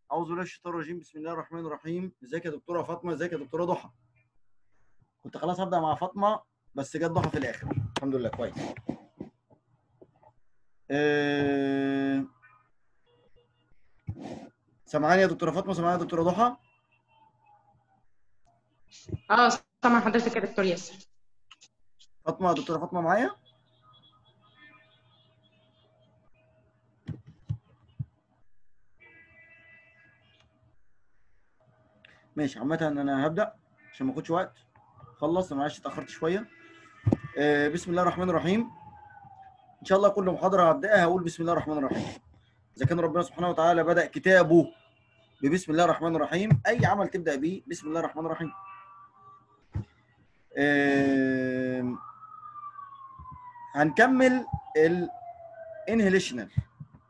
اعوذ بالله من الشيطان الرجيم بسم الله الرحمن الرحيم ازيك يا دكتوره فاطمه ازيك يا دكتوره ضحى كنت خلاص هبدا مع فاطمه بس جت ضحى في الاخر الحمد لله كويس أه... سامعاني يا دكتوره فاطمه سامعاني يا دكتوره ضحى اه سامع حضرتك يا دكتور ياسر فاطمه يا دكتوره فاطمه معايا ماشي عامة انا هبدأ عشان ما اخدش وقت خلص انا معلش اتأخرت شوية آه بسم الله الرحمن الرحيم ان شاء الله كل محاضرة هبدأها هقول بسم الله الرحمن الرحيم اذا كان ربنا سبحانه وتعالى بدأ كتابه ببسم الله الرحمن الرحيم اي عمل تبدأ بيه بسم الله الرحمن الرحيم آه هنكمل الانهليشنال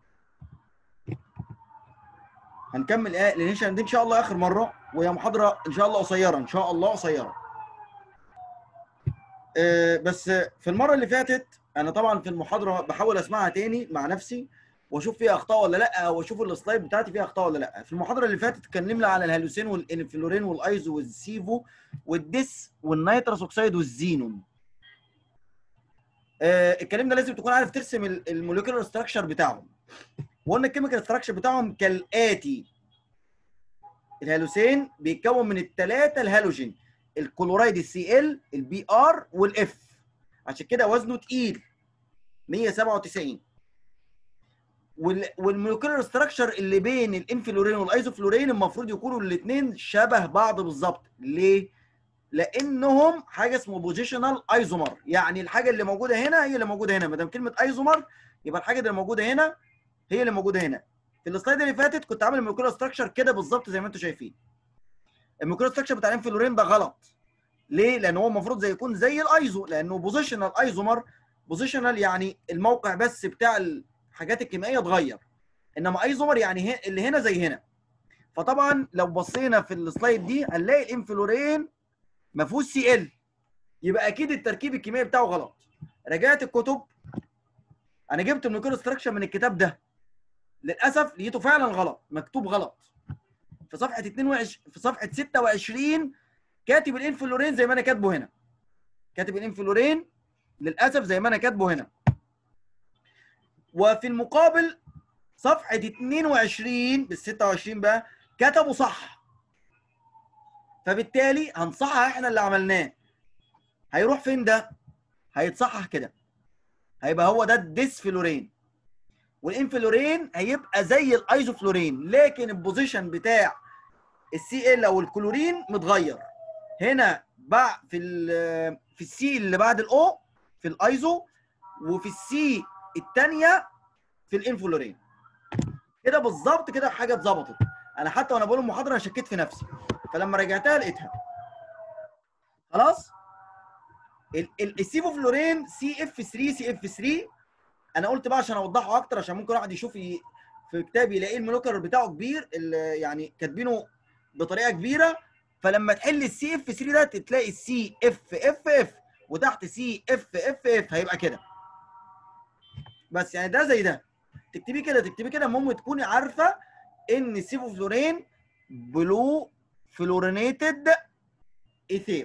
هنكمل ايه الانهليشنال دي ان شاء الله اخر مره وهي محاضره ان شاء الله قصيره ان شاء الله قصيره آه بس في المره اللي فاتت انا طبعا في المحاضره بحاول اسمعها تاني مع نفسي واشوف فيها اخطاء ولا لا واشوف السلايد بتاعتي فيها اخطاء ولا لا في المحاضره اللي فاتت اتكلمنا على الهالوسين والانفلورين والايزو والسيفو والديس والنيترس اوكسيد والزينون آه الكلام ده لازم تكون عارف ترسم الموليكولار ستراكشر بتاعهم وقلنا الكيميكال ستراكشر بتاعهم كالاتي الهالوسين بيتكون من الثلاثه الهالوجين الكلورايد السي ال البي ار والاف عشان كده وزنه تقيل 197 والموليكولار ستراكشر اللي بين الانفلورين والايزوفلورين المفروض يكونوا الاثنين شبه بعض بالظبط ليه لانهم حاجه اسمه بوزيشنال ايزومر يعني الحاجه اللي موجوده هنا هي اللي موجوده هنا ما دام كلمه ايزومر يبقى الحاجه اللي موجوده هنا هي اللي موجوده هنا في السلايد اللي فاتت كنت عامل المولكيولار ستراكشر كده بالظبط زي ما انتم شايفين المولكيولار ستراكشر بتاع الانفلورين ده غلط ليه لان هو المفروض زي يكون زي الايزو لانه بوزيشنال ايزومر بوزيشنال يعني الموقع بس بتاع الحاجات الكيميائيه اتغير انما ايزومر يعني اللي هنا زي هنا فطبعا لو بصينا في السلايد دي هنلاقي الانفلورين ما فيهوش سي ال يبقى اكيد التركيب الكيميائي بتاعه غلط رجعت الكتب انا جبت المولكيولار ستراكشر من الكتاب ده للاسف لقيته فعلا غلط مكتوب غلط في صفحه 22 في صفحه 26 كاتب الانفلورين زي ما انا كاتبه هنا كاتب الانفلورين للاسف زي ما انا كاتبه هنا وفي المقابل صفحه 22 بال 26 بقى كتبوا صح فبالتالي هنصحح احنا اللي عملناه هيروح فين ده هيتصحح كده هيبقى هو ده الديسفلورين والانفلورين هيبقى زي الايزوفلورين لكن البوزيشن بتاع السي ال او الكلورين متغير هنا بقى في ال في السي اللي بعد الاو في الايزو وفي السي الثانيه في الانفلورين كده بالظبط كده حاجه اتظبطت انا حتى وانا بقول المحاضره انا شكيت في نفسي فلما رجعتها لقيتها خلاص السيفوفلورين سي اف 3 سي اف 3 انا قلت بقى عشان اوضحه اكتر عشان ممكن واحد يشوف ي... في كتاب يلاقي المولكيولر بتاعه كبير يعني كاتبينه بطريقه كبيره فلما تحل السي اف 3 ده تلاقي السي اف اف اف وتحت سي اف اف اف هيبقى كده بس يعني ده زي ده تكتبيه كده تكتبيه كده المهم تكوني عارفه ان السيفوفلورين بلو فلورينيتد ايثير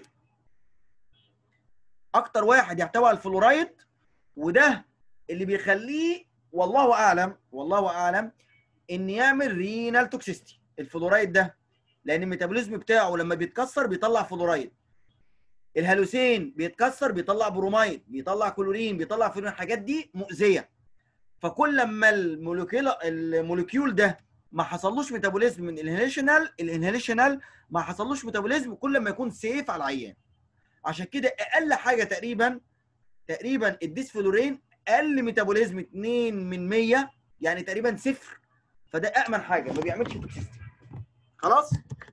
اكتر واحد يحتوي على الفلورايد وده اللي بيخليه والله اعلم والله اعلم ان يعمل رينال توكسيستي الفلورايد ده لان الميتابوليزم بتاعه لما بيتكسر بيطلع فلورايد الهالوسين بيتكسر بيطلع برومايد بيطلع كلورين بيطلع فلورين الحاجات دي مؤذيه فكل لما الموليكيول الموليكيول ده ما حصلوش ميتابوليزم من الانهيليشنال الانهيليشنال ما حصلوش ميتابوليزم كل ما يكون سيف على العيان عشان كده اقل حاجه تقريبا تقريبا الديسفلورين اقل ميتابوليزم 2 من 100 يعني تقريبا صفر فده امن حاجه ما بيعملش توكسيستي خلاص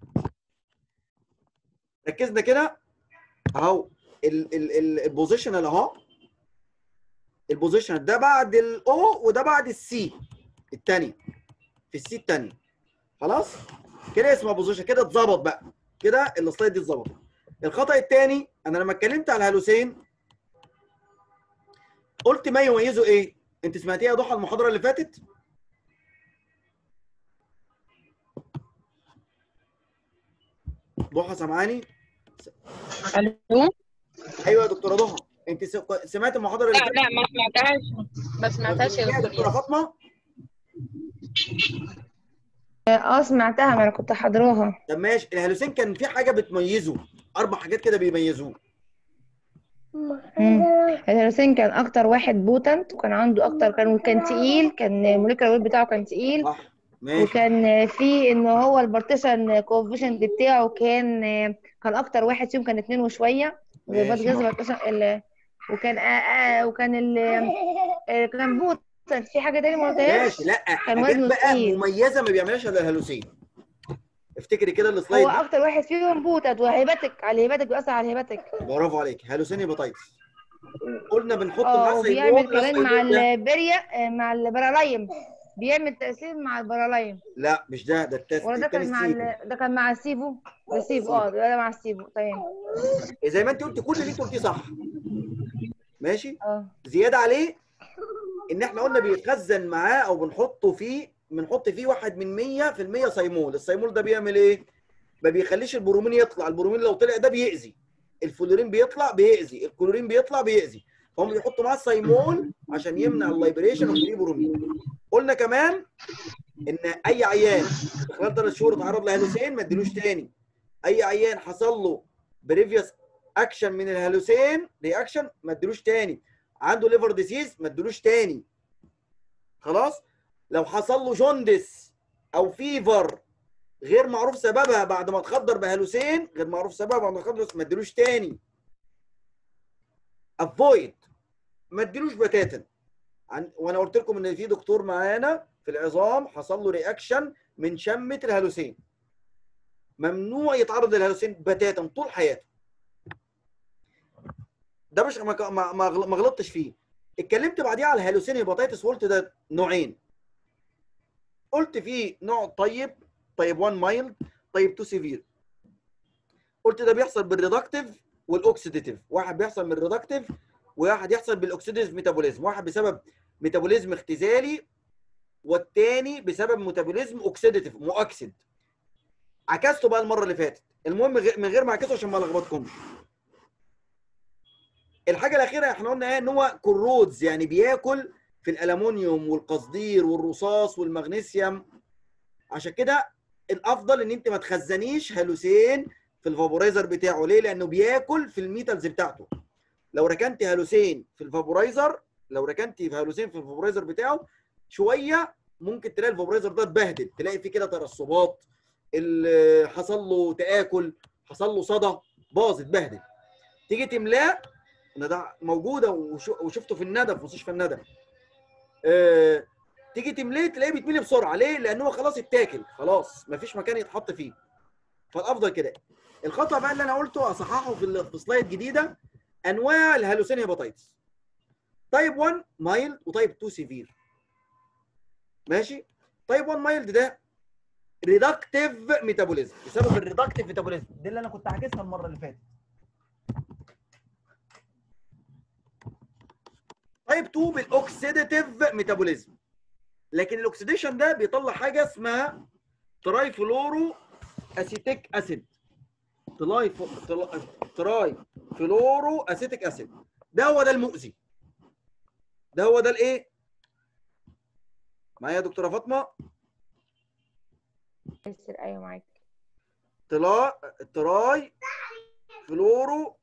ركزنا كده اهو البوزيشنال اهو البوزيشنال ده بعد الاو وده بعد السي الثانيه في السي الثانيه خلاص كده اسمها بوزيشن كده اتظبط بقى كده السلايد دي اتظبطت الخطا الثاني انا لما اتكلمت على الهالوسين قلت ما يميزه ايه انت سمعتيها يا ضحى المحاضره اللي فاتت ضحى سامعاني الو ايوه يا دكتوره ضحى انت س- سمعت المحاضره اللي لا لا ما سمعتهاش ما سمعتهاش يا يا دكتور دكتوره ياسر فاطمه اه سمعتها ما انا كنت حاضراها طب ماشي الهلوسين كان في حاجه بتميزه اربع حاجات كده بيميزوه مم. الهيروسين كان اكتر واحد بوتنت وكان عنده اكتر كان كان تقيل كان الموليكولار ويت بتاعه كان تقيل صح ماشي وكان في ان هو البارتيشن كوفيشنت بتاعه كان كان اكتر واحد فيهم كان اتنين وشويه ماشي. وبعد كده بارتيشن ال- وكان آه آه وكان ال آه، كان بوتنت في حاجه تاني ما قلتهاش ماشي لا حاجات وزنه بقى تقيل. مميزه ما بيعملهاش الا الهلوسين افتكري كده هو السلايد دي اكتر واحد فيهم بوتنت وهيباتك على الهيباتك بيأثر على الهيباتك برافو عليك هلوسين هيباتايتس قلنا بنحط اه معاه وبيعمل سيبول كمان مع البريا آه، مع البرالايم بيعمل تأثير مع البرالايم لا مش ده ده التست ولا ده التاني كان مع السيبو ال... ده كان مع السيفو ده سيفو اه ده مع السيفو تمام زي ما انت قلت كل اللي انت قلتيه صح ماشي اه زياده عليه ان احنا قلنا بيتخزن معاه او بنحطه فيه بنحط فيه واحد من 100% صيمول الصيمول ده بيعمل ايه ما بيخليش البرومين يطلع البرومين لو طلع ده بيأذي الفلورين بيطلع بيأذي الكلورين بيطلع بيأذي فهم بيحطوا معاه الصيمول عشان يمنع اللايبريشن وفري برومين قلنا كمان ان اي عيان في خلال ثلاث شهور اتعرض لهلوسين ما اديلوش تاني اي عيان حصل له بريفيوس اكشن من الهلوسين رياكشن ما اديلوش تاني عنده ليفر ديسيز ما اديلوش تاني خلاص لو حصل له جوندس او فيفر غير معروف سببها بعد ما اتخدر بهلوسين غير معروف سببها بعد ما اتخدر ما اديلوش تاني افويد ما اديلوش بتاتا عن... وانا قلت لكم ان في دكتور معانا في العظام حصل له رياكشن من شمه الهلوسين ممنوع يتعرض للهلوسين بتاتا طول حياته ده مش ما ما ما غل- ما غلطتش فيه اتكلمت بعديها على الهلوسين هيباتيتس وقلت ده نوعين قلت فيه نوع طيب طيب 1 مايلد طيب 2 سيفير قلت ده بيحصل بالريدكتيف والاوكسيديتيف واحد بيحصل من الريدكتيف وواحد يحصل بالاوكسيديتيف ميتابوليزم واحد بسبب ميتابوليزم اختزالي والتاني بسبب ميتابوليزم اوكسيديتيف مؤكسد عكسته بقى المره اللي فاتت المهم غ- من غير ما اعكسه عشان ما الخبطكمش الحاجه الاخيره احنا قلنا ايه ان هو كرودز يعني بياكل في الالومنيوم والقصدير والرصاص والمغنيسيوم عشان كده الافضل ان انت ما تخزنيش هالوسين في الفابورايزر بتاعه ليه لانه بياكل في الميتالز بتاعته لو ركنت هالوسين في الفابورايزر لو ركنت في هالوسين في الفابورايزر بتاعه شويه ممكن تلاقي الفابورايزر ده اتبهدل تلاقي فيه كده ترسبات ال- حصل له تاكل حصل له صدى باظ اتبهدل تيجي تملاه ان ده موجوده وشو- وشفته في الندى في مستشفى الندى آه، تيجي تمليه تلاقيه بيتملي بسرعه ليه؟ لان هو خلاص اتاكل خلاص مفيش مكان يتحط فيه فالافضل كده الخطا بقى اللي انا قلته اصححه في ال- في سلايد جديده انواع الهالوسين هيباتيتس تايب 1 مايلد وتايب 2 سيفير ماشي تايب 1 مايلد ده ريدكتيف ميتابوليزم بسبب الريدكتيف ميتابوليزم دي اللي انا كنت عاكسها المره اللي فاتت تايب 2 بالاوكسيديتيف ميتابوليزم لكن الاكسيديشن ده بيطلع حاجه اسمها تراي فلورو اسيتيك اسيد تراي ف... تلا- تراي فلورو اسيتيك اسيد ده هو ده المؤذي ده هو ده الايه معايا يا دكتوره فاطمه ياسر ايوه معاك تلا تراي فلورو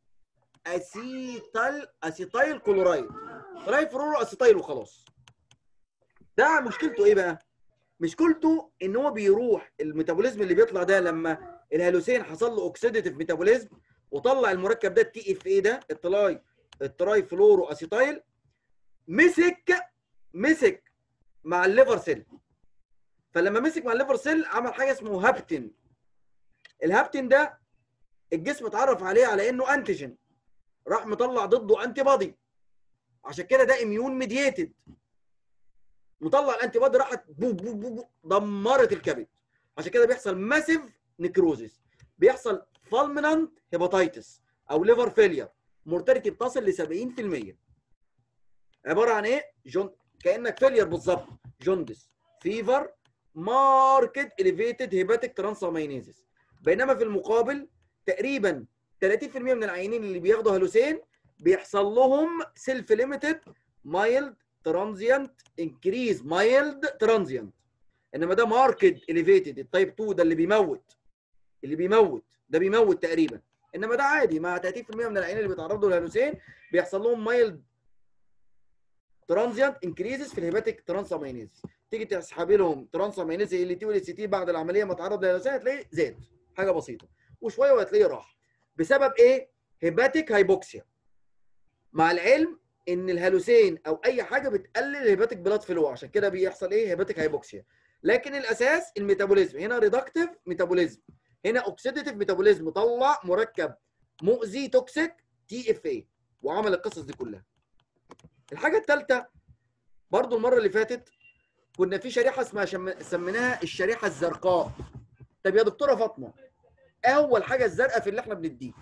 اسيتال اسيتايل كلورايد تراي فلورو اسيتايل وخلاص ده مشكلته ايه بقى مشكلته ان هو بيروح الميتابوليزم اللي بيطلع ده لما الهالوسين حصل له اوكسيديتيف ميتابوليزم وطلع المركب ده التي اف اي ده التراي التراي فلورو اسيتايل مسك مسك مع الليفر سيل فلما مسك مع الليفر سيل عمل حاجه اسمه هابتين الهابتين ده الجسم اتعرف عليه على انه انتيجين راح مطلع ضده انتي بادي عشان كده ده اميون ميدييتد مطلع الانتي بادي راحت بو بو بو بو دمرت الكبد عشان كده بيحصل ماسيف نيكروزيس بيحصل فالمنانت هيباتيتس او ليفر فيلير مورتاليتي بتصل ل 70% عباره عن ايه؟ جون كانك فيلير بالظبط جوندس فيفر ماركت اليفيتد هيباتيك ترانسامينيزيس بينما في المقابل تقريبا 30% من العيانين اللي بياخدوا هلوسين بيحصل لهم سيلف ليميتد مايلد ترانزيانت انكريز مايلد ترانزيانت انما ده ماركت اليفيتد التايب 2 ده اللي بيموت اللي بيموت ده بيموت تقريبا انما ده عادي مع 30% من العيانين اللي بيتعرضوا للهلوسين بيحصل لهم مايلد ترانزيانت انكريزز في الهيباتيك ترانسامينيز تيجي تسحبي لهم ترانسامينيز ال تي والسي تي بعد العمليه ما تعرض للهلوسين هتلاقيه زاد حاجه بسيطه وشويه وهتلاقيه راح بسبب ايه؟ هيباتيك هايبوكسيا مع العلم ان الهلوسين او اي حاجه بتقلل الهيباتيك بلاد فلو عشان كده بيحصل ايه؟ هيباتيك هايبوكسيا لكن الاساس الميتابوليزم هنا ريدكتيف ميتابوليزم هنا اوكسيديتيف ميتابوليزم طلع مركب مؤذي توكسيك تي اف اي وعمل القصص دي كلها الحاجه الثالثه برضو المره اللي فاتت كنا في شريحه اسمها شم... سميناها الشريحه الزرقاء طب يا دكتوره فاطمه ايه اول حاجه الزرقاء في اللي احنا بنديه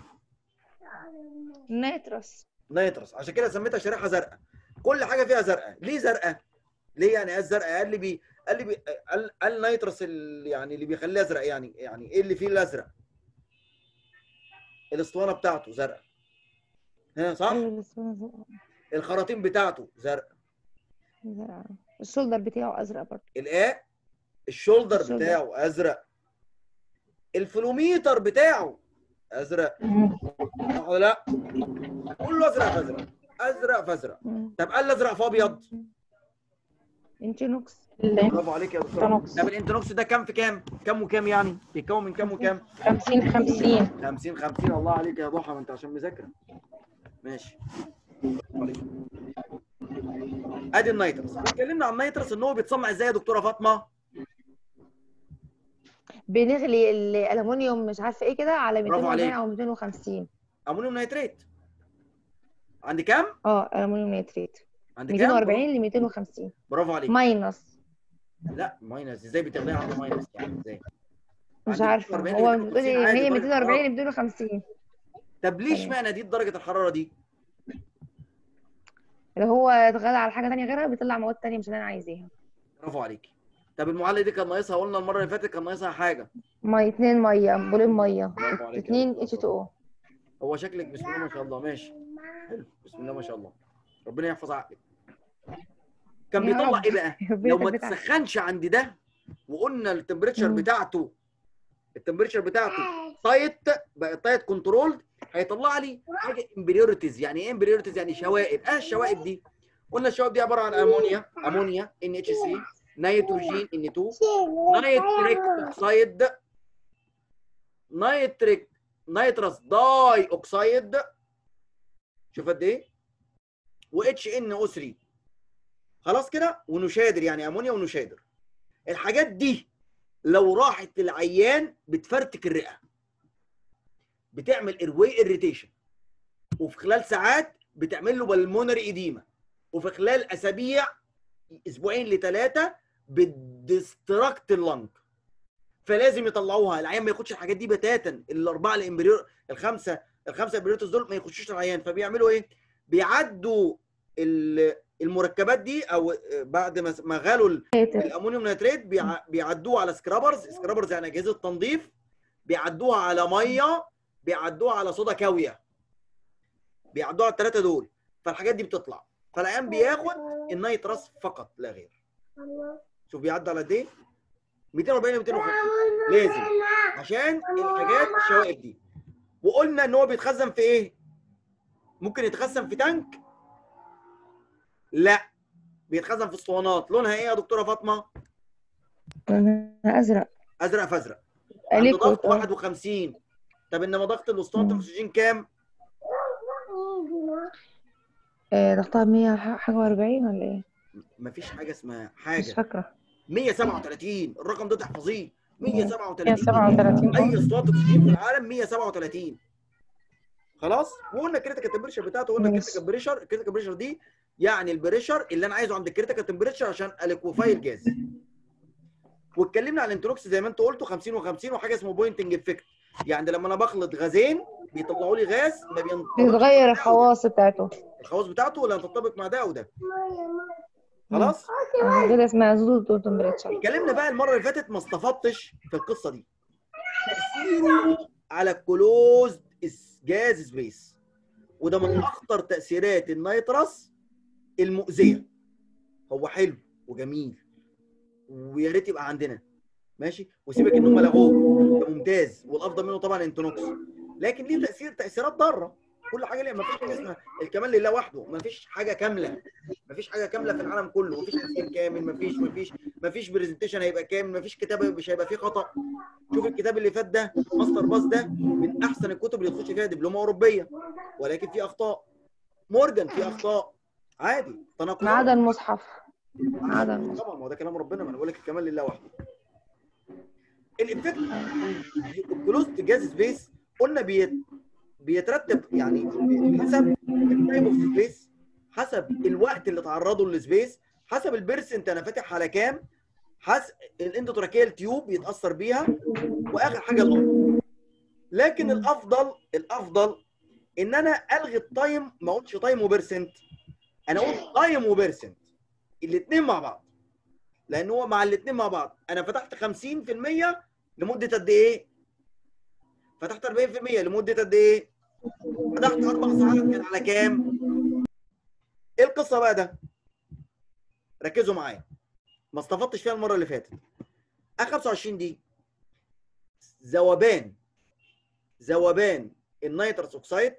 نيتروس نيترس عشان كده سميتها شريحه زرقاء كل حاجه فيها زرقاء ليه زرقاء ليه يعني ايه الزرقاء قال لي بي قال لي بي... قال قال نيترس ال... يعني اللي بيخليه ازرق يعني يعني ايه اللي فيه الازرق الاسطوانه بتاعته زرقاء ها صح الخراطيم بتاعته زرقاء الشولدر بتاعه ازرق برضه الايه الشولدر الشولدر. بتاعه ازرق الفلوميتر بتاعه ازرق صح ولا لا كله ازرق في ازرق ازرق في ازرق طب قال ازرق في ابيض انتينوكس برافو عليك يا دكتور انتونوكس. طب الانتونوكس ده كام في كام كام وكام يعني بيتكون من كام وكام 50 50 50 50 الله عليك يا ضحى ما انت عشان مذاكره ماشي برافو عليك. ادي النيترس اتكلمنا عن النيترس ان هو بيتصنع ازاي يا دكتوره فاطمه بنغلي الالومنيوم مش عارفه ايه كده على برافو 240 عليك. او 250 امونيوم نيتريت عند كام اه الومنيوم نيتريت عند كام 240 ل 250 برافو عليك ماينس لا ماينس ازاي بتاخديها عنده ماينس يعني ازاي مش عندك عارفه 240 هو ل بتقولي 250 عادي، هي درجة 240 حرارة. ل 250 طب ليه تمام. اشمعنى دي درجه الحراره دي اللي هو اتغذى على حاجه ثانيه غيرها بيطلع مواد ثانيه مش اللي انا عايزاها برافو عليك طب المعادله دي كان ناقصها قلنا المره اللي فاتت كان ناقصها حاجه ميه 2 ميه بولين ميه برافو عليك يا 2 دكتورة اتش 2 او هو شكلك بسم الله ما شاء الله ماشي حلو بسم الله ما شاء الله ربنا يحفظ عقلك كان يا بيطلع رب. ايه بقى لو ما بتاعك. تسخنش عند ده وقلنا التمبريتشر مم. بتاعته التمبريتشر بتاعته تايت بقى تايت كنترول هيطلع لي حاجه امبريورتيز يعني ايه امبريورتيز يعني شوائب اه الشوائب دي قلنا الشوائب دي عباره عن امونيا امونيا ان اتش 3 نيتروجين ان 2 نيتريك اوكسايد نيتريك نيترس داي اوكسايد شوف قد ايه و اتش ان او 3 خلاص كده ونشادر يعني امونيا ونشادر الحاجات دي لو راحت للعيان بتفرتك الرئه بتعمل ايرواي اريتيشن وفي خلال ساعات بتعمل له بالمونري ايديما وفي خلال اسابيع اسبوعين لثلاثه بتدستراكت اللنج فلازم يطلعوها العيان ما ياخدش الحاجات دي بتاتا الاربعه الامبريور الخمسه الخمسه امبريورتس دول ما يخشوش العيان فبيعملوا ايه؟ بيعدوا ال- المركبات دي او بعد ما ما غلوا ال- الامونيوم نيتريت بيع- بيعدوها على سكرابرز سكرابرز يعني اجهزه تنظيف بيعدوها على ميه بيعدوها على صودا كاويه بيعدوها على الثلاثه دول فالحاجات دي بتطلع فالعيان بياخد النيترس فقط لا غير شوف بيعدي على قد ايه 240 ل 250 لازم عشان الحاجات الشوائب دي وقلنا ان هو بيتخزن في ايه ممكن يتخزن في تانك لا بيتخزن في اسطوانات لونها ايه يا دكتوره فاطمه ازرق ازرق فازرق عند ليكويد ضغط 51 طب انما ضغط الاسطوانه مم. الاكسجين كام ضغطها 100 حاجه و40 ولا ايه؟ مفيش حاجه اسمها مش حاجه فاكره 137 الرقم ده تحفظيه 137 137 اي اسطوانه اكسجين في العالم 137 خلاص وقلنا الكريتيكال تمبريتشر بتاعته قلنا ماشي. الكريتيكال بريشر الكريتيكال بريشر دي يعني البريشر اللي انا عايزه عند الكريتيكال تمبريتشر عشان اليكوفاي الجاز واتكلمنا عن الانتروكس زي ما انت قلتوا 50 و50 وحاجه اسمه بوينتنج افكت يعني لما انا بخلط غازين بيطلعوا لي غاز ما بينطبقش بيتغير مع ده وده. الخواص بتاعته الخواص بتاعته ولا تنطبق مع ده وده خلاص عشان كده اسمها زود تمبريتشر اتكلمنا بقى المره اللي فاتت ما استفدتش في القصه دي تاثيره على الكلوزد جاز سبيس وده من اخطر تاثيرات النيترس المؤذيه هو حلو وجميل ويا ريت يبقى عندنا ماشي وسيبك ان هم لغوه ده ممتاز والافضل منه طبعا انتونوكس لكن ليه تاثير تاثيرات ضاره كل حاجه ليها ما فيش حاجه اسمها الكمال لله وحده ما فيش حاجه كامله ما فيش حاجه كامله في العالم كله ما فيش تفسير كامل ما فيش ما فيش ما فيش برزنتيشن هيبقى كامل ما فيش كتاب مش هيبقى فيه خطا شوف الكتاب اللي فات ده ماستر باس ده من احسن الكتب اللي تخش فيها دبلومه اوروبيه ولكن في اخطاء مورجان في اخطاء عادي ما تناقضات عدا المصحف ما عدا المصحف طبعا ما هو ده كلام ربنا ما انا بقول لك الكمال لله وحده الافكت الكلوزد جاز سبيس قلنا بيت بيترتب يعني حسب التايم اوف سبيس حسب الوقت اللي تعرضوا للسبيس حسب البرسنت انا فاتح على كام حسب الاندوتراكيال تيوب يتاثر بيها واخر حاجه الارض لكن الافضل الافضل ان انا الغي التايم ما اقولش تايم وبرسنت انا اقول تايم وبرسنت الاثنين مع بعض لان هو مع الاثنين مع بعض انا فتحت 50% لمده قد ايه؟ فتحت 40% لمده قد ايه؟ فتحت اربع ساعات كان على كام؟ ايه القصه بقى ده؟ ركزوا معايا ما استفدتش فيها المره اللي فاتت اخر 25 دي ذوبان ذوبان النيترس اوكسيد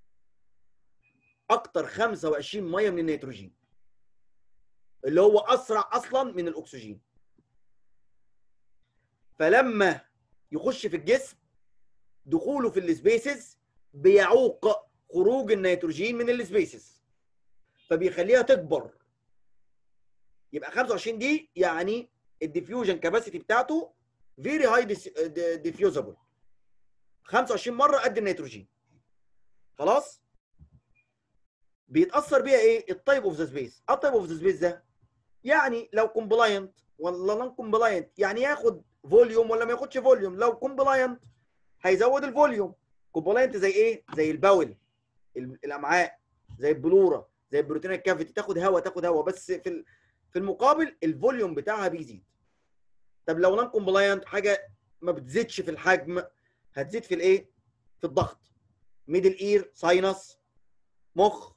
اكتر 25 ميه من النيتروجين اللي هو اسرع اصلا من الاكسجين فلما يخش في الجسم دخوله في السبيسز بيعوق خروج النيتروجين من السبيسز فبيخليها تكبر يبقى 25 دي يعني الديفيوجن كاباسيتي بتاعته فيري هاي ديفيوزابل 25 مره قد النيتروجين خلاص بيتاثر بيها ايه التايب اوف ذا سبيس التايب اوف ذا سبيس ده يعني لو كومبلاينت ولا نون كومبلاينت يعني ياخد فوليوم ولا ما ياخدش فوليوم لو كومبلاينت هيزود الفوليوم كومبلاينت زي ايه زي البول ال- الامعاء زي البلوره زي البروتين الكافيتي تاخد هواء تاخد هواء بس في ال- في المقابل الفوليوم بتاعها بيزيد طب لو نون كومبلاينت حاجه ما بتزيدش في الحجم هتزيد في الايه في الضغط ميدل اير ساينس مخ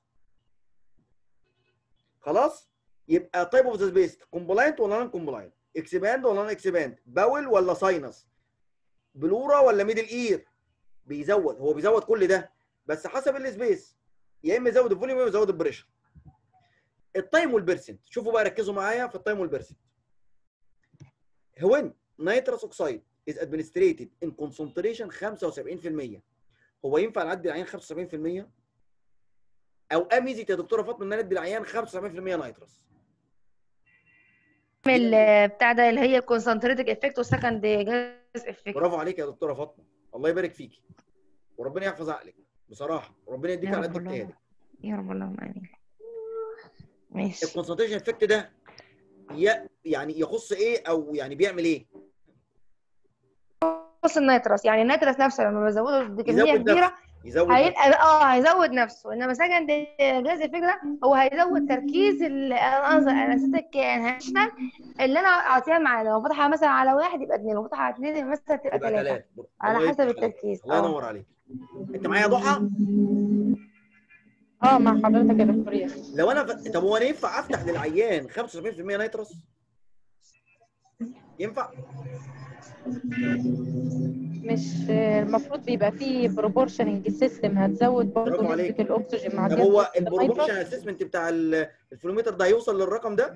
خلاص يبقى تايب اوف ذا سبيس كومبلاينت ولا نون كومبلاينت اكسباند ولا نون اكسباند باول ولا ساينس بلورا ولا ميدل اير بيزود هو بيزود كل ده بس حسب السبيس يا اما يزود الفوليوم يا اما يزود البريشر التايم والبرسنت شوفوا بقى ركزوا معايا في التايم والبرسنت when nitrous oxide is administrated in concentration 75% هو ينفع نعدي العيان 75% او ايه ميزه يا دكتوره فاطمه ان انا ادي العيان 75% نيتروس ال- بتاع ده اللي هي الكونسنتريتك افكت والسكند جاز افكت برافو عليك يا دكتوره فاطمه الله يبارك فيكي وربنا يحفظ عقلك بصراحه وربنا يديك يا على رب قد اللهم اجتهادك يا رب اللهم امين ماشي الكونسنتريشن افكت ده ي- يعني يخص ايه او يعني بيعمل ايه بص النيترس يعني النيترس نفسه لما بزوده بكميه يزود كبيره يزود هيبقى اه هيزود نفسه انما سكند جاز افكت ده هو هيزود تركيز ال- انا قصدي انستيك انهاشنال اللي انا اعطيها معاه لو فتحها مثلا على واحد يبقى اثنين لو فتحها على اثنين مثلا تبقى يبقى ثلاثه ثلاث على الله حسب يفتح عليك. التركيز الله اه ينور عليك انت معايا يا ضحى اه مع حضرتك يا دكتور ياسر لو انا ف... طب هو انا ينفع افتح للعيان 75% نيتروس ينفع مش المفروض بيبقى فيه بروبورشننج سيستم هتزود برافو برضه عليك. نسبة الأكسجين مع طب زيادة هو نسبة البروبورشن النيتروس. اسسمنت بتاع ال- الفلومتر ده هيوصل للرقم ده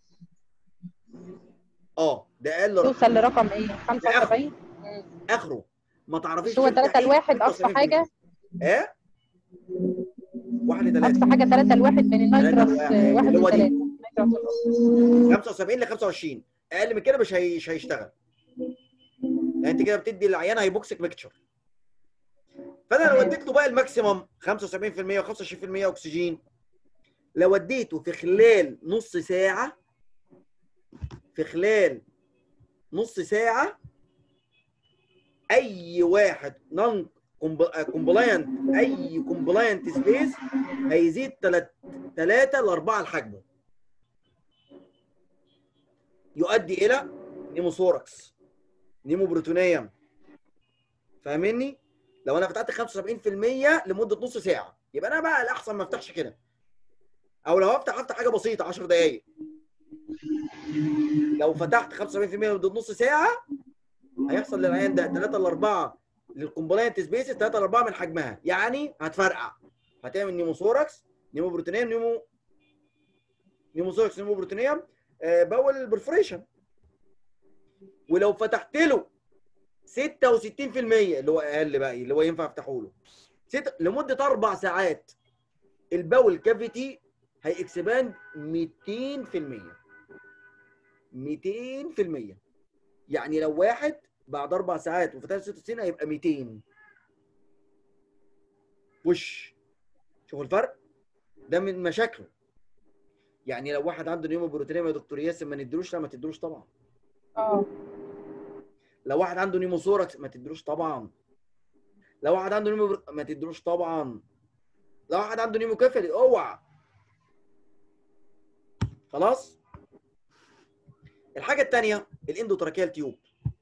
اه ده اقل رقم يوصل لرقم ايه 75 اخره ما تعرفيش مش هو تفتحي 3 لواحد أقصى 75%. حاجة ايه واحد لثلاثة أقصى حاجة 3 لواحد من النيتروس لواحد. واحد اللي هو دي. وثلاثة 75 ل 25 اقل من كده مش هي... مش هيشتغل يعني انت كده بتدي العيان هيبوكسك ميكتشر فانا لو تمام. اديت له بقى الماكسيمم 75% و25% اكسجين لو اديته في خلال نص ساعه في خلال نص ساعه اي واحد نون كومبلاينت اي كومبلاينت سبيس هيزيد 3 3 ل 4 لحجمه يؤدي الى نيموثوركس نيموبروتونيوم فاهمني لو انا فتحت 75% لمده نص ساعه يبقى انا بقى الاحسن ما افتحش كده او لو هفتح افتح حاجه بسيطه 10 دقائق لو فتحت 75% لمده نص ساعه هيحصل للعيان ده 3 ل 4 للكومبلاينت سبيسز 3 ل 4 من حجمها يعني هتفرقع هتعمل نيموثوركس نيموبروتينيوم نيمو نيموثوركس نيموبروتينيوم آه، باول برفوريشن ولو فتحت له 66% اللي هو اقل بقى اللي هو ينفع افتحه له ست... لمده اربع ساعات الباول كافيتي هيكسباند 200% 200% يعني لو واحد بعد اربع ساعات وفتح 66 هيبقى 200 وش شوفوا الفرق ده من مشاكله يعني لو واحد عنده نيومو بروتينيا يا دكتور ياسر ما نديلوش لا ما تديلوش طبعا اه لو واحد عنده نيموثوركس ما تديلوش طبعا لو واحد عنده نيمو بر- ما تديلوش طبعا لو واحد عنده نيمو كفلي اوعى خلاص الحاجه الثانيه الاندوتراكيال تيوب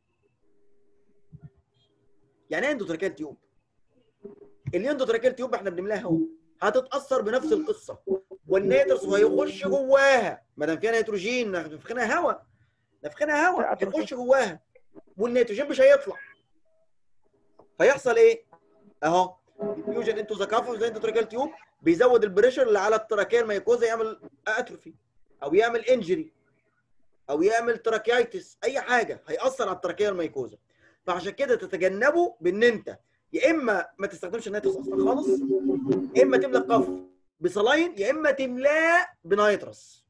يعني ايه اندوتراكيال تيوب الاندوتراكيال تيوب احنا بنملاها هواء هتتاثر بنفس القصه والنيترس هيخش جواها ما دام فيها نيتروجين نفخنا هواء نفخنا هواء هيخش جواها والنيتروجين مش هيطلع فيحصل ايه؟ اهو فيوجن انتو ذا كافوس زي انتو تيوب بيزود البريشر اللي على التراكيه الميكوزا يعمل اتروفي او يعمل انجري او يعمل تراكيايتس اي حاجه هياثر على التراكيه الميكوزا فعشان كده تتجنبه بان انت يا اما ما تستخدمش النيتروس اصلا خالص يا اما تملى القف بصلاين يا اما تملاه بنيترس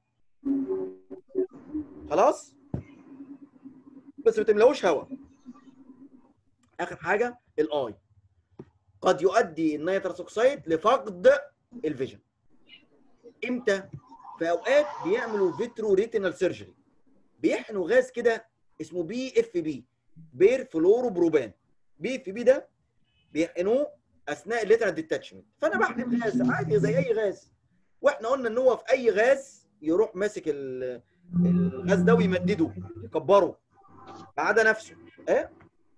خلاص بس ما تملاهوش هواء اخر حاجه الاي قد يؤدي النيترس اوكسيد لفقد الفيجن امتى في اوقات بيعملوا فيترو ريتينال سيرجري بيحقنوا غاز كده اسمه بي اف بي بير فلورو بروبان بي اف بي ده بيحقنوه اثناء الليترال ديتاتشمنت فانا بحقن غاز عادي زي اي غاز واحنا قلنا ان هو في اي غاز يروح ماسك ال- الغاز ده ويمدده يكبره ما عدا نفسه ايه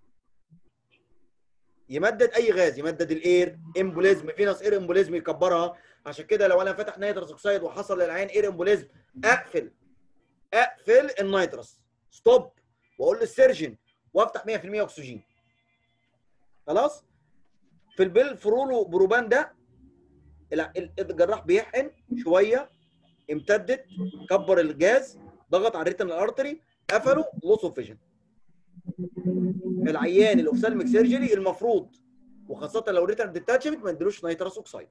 يمدد اي غاز يمدد الاير امبوليزم فينوس اير امبوليزم يكبرها عشان كده لو انا فاتح نيترس اوكسيد وحصل للعين اير امبوليزم اقفل اقفل النيترس ستوب واقول للسيرجن وافتح 100% اكسجين خلاص في البيل فرولو بروبان ده الع- ال- الجراح بيحقن شويه امتدت كبر الجاز ضغط على الريتنال ارتري قفله لوس اوف فيجن العيان الاوفسالميك سيرجري المفروض وخاصه لو ريتنال ديتاتشمنت ما نديلوش نيترس اوكسايد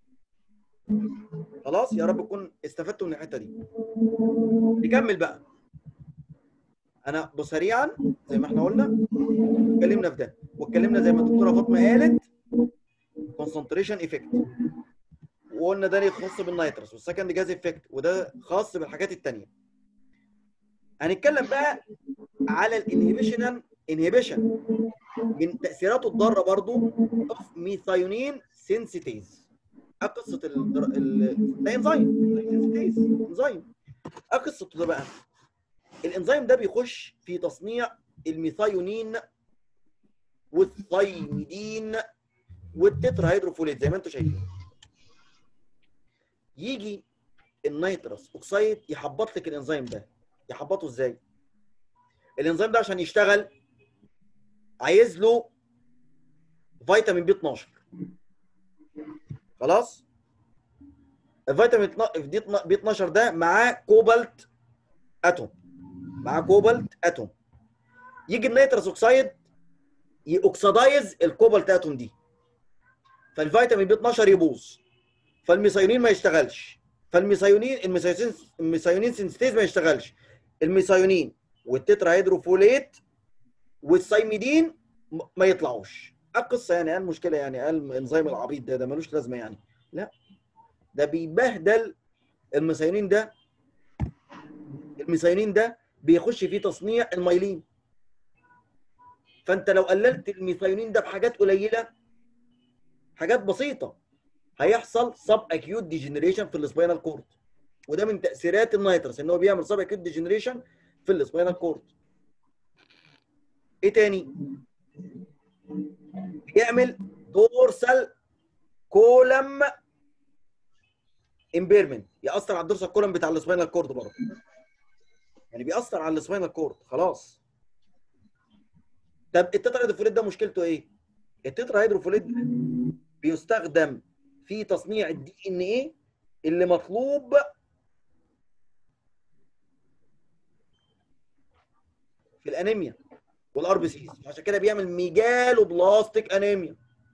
خلاص يا رب تكون استفدتوا من الحته دي نكمل بقى انا بسريعا زي ما احنا قلنا اتكلمنا في ده واتكلمنا زي ما الدكتوره فاطمه قالت كونسنتريشن ايفكت وقلنا ده خاص بالنيترس والسكند جاز افكت وده خاص بالحاجات التانية هنتكلم بقى على الانهبيشنال انهبيشن من تاثيراته الضاره برضو اوف ميثايونين سينسيتيز قصه ال ال- ده انزيم سينسيتيز انزيم قصته ده بقى الانزيم ده بيخش في تصنيع الميثايونين والثايميدين والتترا هيدروفوليت زي ما انتم شايفين يجي النيترس اوكسيد يحبط لك الانزيم ده يحبطه ازاي الانزيم ده عشان يشتغل عايز له فيتامين بي 12 خلاص الفيتامين بي 12 ده معاه كوبالت اتوم معاه كوبالت اتوم يجي النيترس اوكسيد يوكسدايز الكوبالت اتوم دي فالفيتامين بي 12 يبوظ فالميثايونين ما يشتغلش فالميثايونين الميثايونين الميثايونين سينستيز ما يشتغلش الميثايونين والتترا هيدروفوليت والسايميدين م- ما يطلعوش القصه يعني ايه المشكله يعني ايه الانزيم العبيط ده ده ملوش لازمه يعني لا ده بيبهدل الميثايونين ده الميثايونين ده بيخش فيه تصنيع الميلين فانت لو قللت الميثايونين ده بحاجات قليله حاجات بسيطه هيحصل سب اكيوت ديجنريشن في السباينال كورد وده من تاثيرات النيترس ان هو بيعمل سب اكيوت ديجنريشن في السباينال كورد ايه تاني بيعمل دورسال كولم امبيرمنت ياثر على الدورسال كولم بتاع السباينال كورد برضه يعني بيأثر على السباينال كورد خلاص طب التترا هيدروفوليت ده مشكلته ايه؟ التترا هيدروفوليت بيستخدم في تصنيع الدي ان ايه اللي مطلوب في الانيميا والار بي سيز عشان كده بيعمل ميجالو بلاستيك انيميا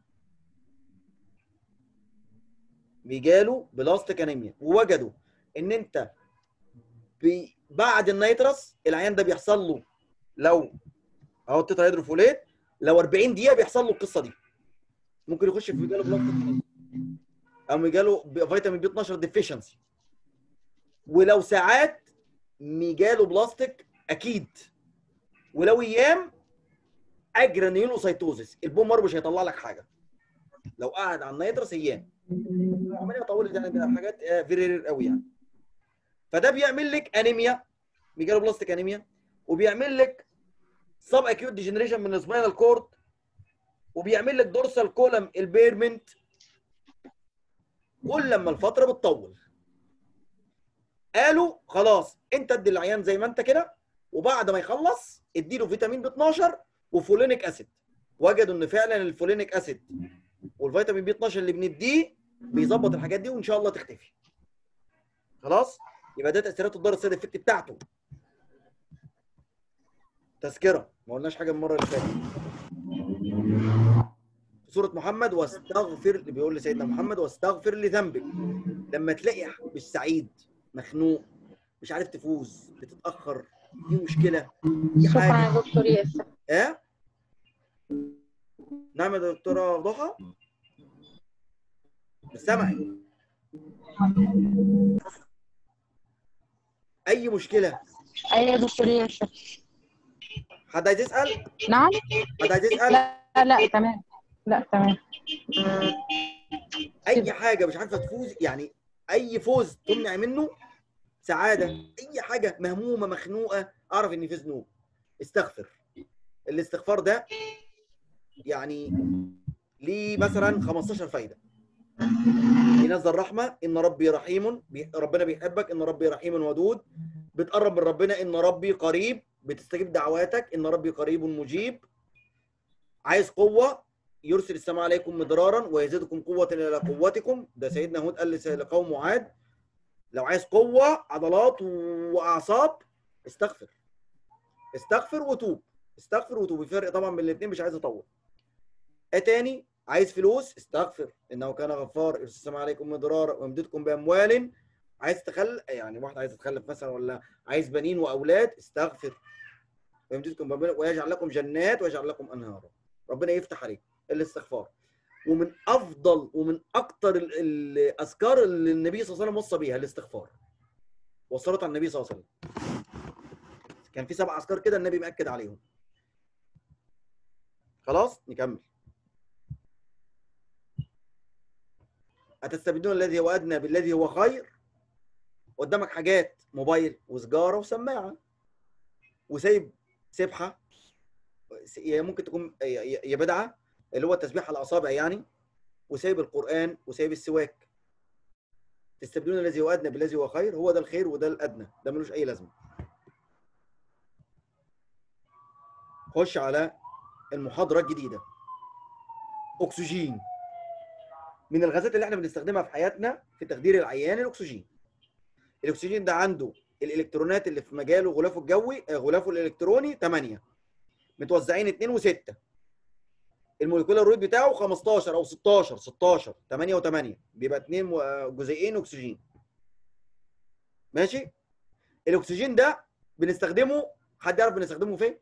ميجالو بلاستيك انيميا ووجدوا ان انت بي بعد النيترس العيان ده بيحصل له لو اهو التترا هيدروفوليت لو 40 دقيقه بيحصل له القصه دي ممكن يخش في ميجالو بلاستيك او ميجالو ب- فيتامين بي 12 ديفيشنسي ولو ساعات ميجالو بلاستيك اكيد ولو ايام اجرانيولوسايتوزيس البومر مش هيطلع لك حاجه لو قعد على النيترس ايام عمليه طولت يعني ده حاجات فيري رير قوي يعني فده بيعمل لك انيميا ميجالو بلاستيك انيميا وبيعمل لك سب اكيوت ديجنريشن من السباينال كورد وبيعمل لك دورسال كولم البيرمنت كل لما الفتره بتطول قالوا خلاص انت ادي العيان زي ما انت كده وبعد ما يخلص اديله فيتامين بي 12 وفولينيك اسيد وجدوا ان فعلا الفولينيك اسيد والفيتامين بي 12 اللي بنديه بيظبط الحاجات دي وان شاء الله تختفي خلاص يبقى ده تاثيرات الدار السيد افكت بتاعته تذكره ما قلناش حاجه المره اللي فاتت في سوره محمد واستغفر بيقول لسيدنا محمد واستغفر لذنبك لما تلاقي مش سعيد مخنوق مش عارف تفوز بتتاخر في مشكله في شكرا حاجه يا دكتور ياسر اه نعم يا دكتوره ضحى مش سامعك اي مشكله ايوه يا دكتور ياسر حد عايز يسال نعم حد عايز يسال لا لا تمام لا تمام اي حاجه مش عارفه تفوز يعني اي فوز تمنع منه سعاده اي حاجه مهمومه مخنوقه اعرف ان في ذنوب استغفر الاستغفار ده يعني ليه مثلا 15 فايده ينزل رحمه ان ربي رحيم بي- ربنا بيحبك ان ربي رحيم ودود بتقرب من ربنا ان ربي قريب بتستجيب دعواتك ان ربي قريب مجيب عايز قوه يرسل السماء عليكم مدرارا ويزيدكم قوه الى قوتكم ده سيدنا هود قال لس- لقوم عاد لو عايز قوه عضلات واعصاب استغفر استغفر وتوب استغفر وتوب في فرق طبعا بين الاثنين مش عايز اطول ايه تاني عايز فلوس استغفر انه كان غفار يرسل السماء عليكم مدرارا ويمددكم باموال عايز تخل يعني واحد عايز تخلف مثلا ولا عايز بنين واولاد استغفر ويمددكم باموال ويجعل لكم جنات ويجعل لكم انهارا ربنا يفتح عليك الاستغفار ومن افضل ومن اكتر ال- الاذكار اللي النبي صلى الله عليه وسلم وصى بيها الاستغفار وصلت على النبي صلى الله عليه وسلم كان في سبع اذكار كده النبي مأكد عليهم خلاص نكمل أتستبدلون الذي هو أدنى بالذي هو خير قدامك حاجات موبايل وسجارة وسماعة وسايب سبحة هي ممكن تكون يا- يا يا بدعة اللي هو التسبيح على الأصابع يعني وسايب القرآن وسايب السواك تستبدلون الذي هو أدنى بالذي هو خير هو ده الخير وده الأدنى ده ملوش أي لازمة خش على المحاضرة الجديدة أكسجين من الغازات اللي احنا بنستخدمها في حياتنا في تخدير العيان الاكسجين الاكسجين ده عنده الالكترونات اللي في مجاله غلافه الجوي آه، غلافه الالكتروني 8 متوزعين 2 و6 الموليكولار ويت بتاعه 15 او 16 16 8 و8 بيبقى اثنين جزيئين اكسجين ماشي الاكسجين ده بنستخدمه حد يعرف بنستخدمه فين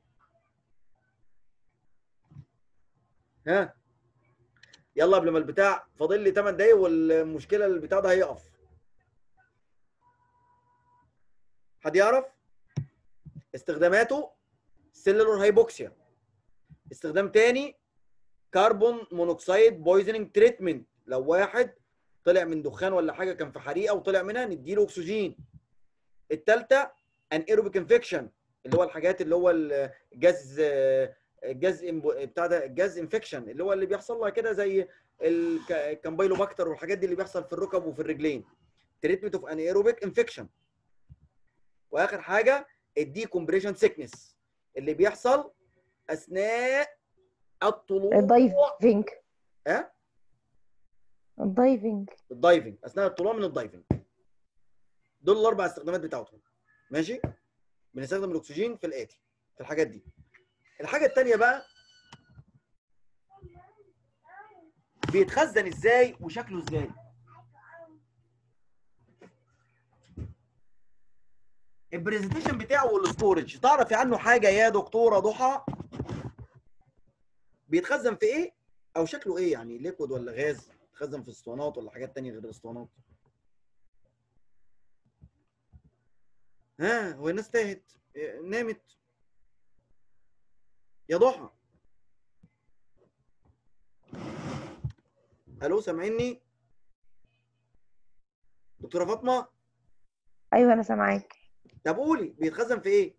ها يلا قبل ما البتاع فاضل لي 8 دقايق والمشكله البتاع ده هيقف حد يعرف استخداماته سيلولر هايبوكسيا استخدام تاني كربون مونوكسيد بويزنينج تريتمنت لو واحد طلع من دخان ولا حاجه كان في حريقه وطلع منها نديله اكسجين الثالثه ان ايروبيك انفكشن اللي هو الحاجات اللي هو الجاز الجاز إمبو- بتاع ده الجاز انفكشن اللي هو اللي بيحصل لها كده زي الك- الكامبايلوباكتر والحاجات دي اللي بيحصل في الركب وفي الرجلين تريتمنت اوف انيروبيك انفكشن واخر حاجه الدي كومبريشن سيكنس اللي بيحصل اثناء الطلوع الدايفنج ها الدايفنج الدايفنج اثناء الطلوع من الدايفنج دول الاربع استخدامات بتاعتهم ماشي بنستخدم الاكسجين في الاتي في الحاجات دي الحاجه الثانيه بقى بيتخزن ازاي وشكله ازاي البرزنتيشن بتاعه والستورج تعرفي عنه حاجه يا دكتوره ضحى بيتخزن في ايه او شكله ايه يعني ليكويد ولا غاز بيتخزن في اسطوانات ولا حاجات تانية غير الاسطوانات ها هو الناس تاهت إيه، نامت يا ضحى الو سامعيني دكتوره فاطمه ايوه انا سامعاك طب قولي بيتخزن في ايه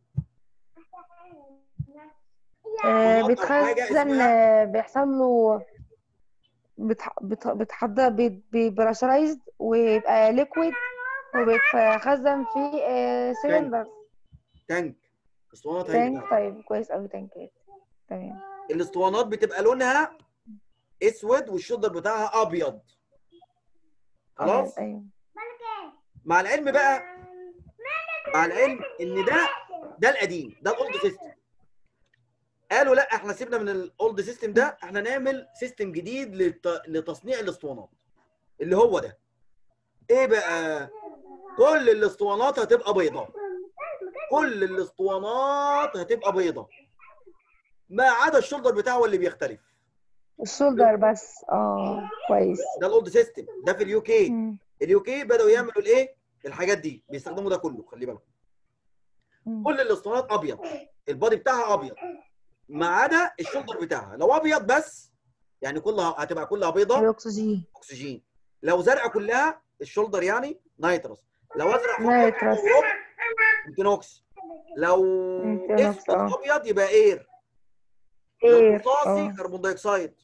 آه أكتر حاجة بيتخزن اسمها- آه، بيحصل له بتح- بت- بتحضر بيبرشرايزد ويبقى ليكويد وبيتخزن في سلندر تانك اسطوانات هي تانك طيب كويس قوي تانكات تمام الاسطوانات بتبقى لونها اسود والشولدر بتاعها ابيض خلاص ايوه مع العلم بقى مع العلم ان ده ده القديم ده الاولد سيستم قالوا لا احنا سيبنا من الاولد سيستم ده احنا نعمل سيستم جديد لت... لتصنيع الاسطوانات اللي هو ده ايه بقى كل الاسطوانات هتبقى بيضاء كل الاسطوانات هتبقى بيضاء ما عدا الشولدر بتاعه هو اللي بيختلف الشولدر بس اه كويس ده الاولد سيستم ده في اليو كي مم. اليو كي بداوا يعملوا الايه الحاجات دي بيستخدموا ده كله خلي بالكم مم. كل الاسطوانات ابيض البادي بتاعها ابيض ما عدا الشولدر بتاعها لو ابيض بس يعني كلها هتبقى كلها بيضاء الاكسجين اكسجين لو زرقاء كلها الشولدر يعني نيتروس لو ازرق فوق نيتروس. انتينوكس لو انتينوكس، اسود اه. ابيض يبقى اير لو اير رصاصي اه كربون دايوكسيد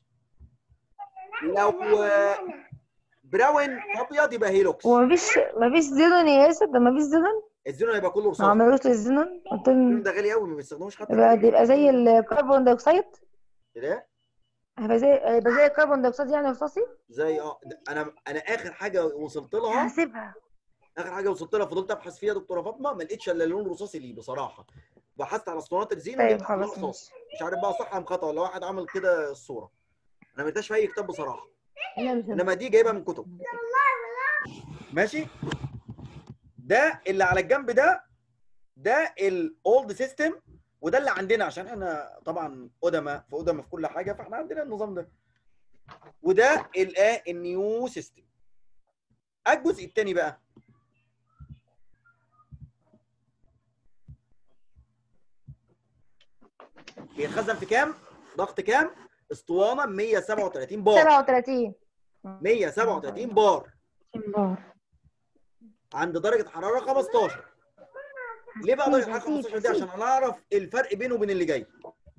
لو آه، براون ابيض يبقى هيلوكس ومفيش مفيش زينون يا ياسر ده مفيش زينون الزينون هيبقى كله ما رصاصي عملوش الزينون قلت الزينون لهم ده غالي قوي ما بيستخدموش حتى يبقى يبقى زي الكربون دايوكسيد ايه هيبقى زي هيبقى زي الكربون دايوكسيد يعني رصاصي زي اه ده- انا انا اخر حاجه وصلت لها هسيبها اخر حاجه وصلت لها فضلت ابحث فيها دكتوره فاطمه ما لقيتش الا لون رصاصي ليه بصراحه بحثت على اسطوانات الزينون طيب لقيت لون خلاص رصاصي ماشي مش عارف بقى صح ام خطا ولا واحد عمل كده الصوره انا ما لقيتهاش في اي كتاب بصراحه لا مش انما دي جايبها من كتب ماشي ده اللي على الجنب ده ده الاولد سيستم وده اللي عندنا عشان احنا طبعا قدماء في قدماء في كل حاجه فاحنا عندنا النظام ده وده الايه النيو سيستم الجزء الثاني بقى بيتخزن في كام؟ ضغط كام؟ اسطوانه 137 بار 37 137 بار بار عند درجه حراره 15 ليه بقى درجه حراره أكيد، 15 دي أكيد. عشان نعرف الفرق بينه وبين اللي جاي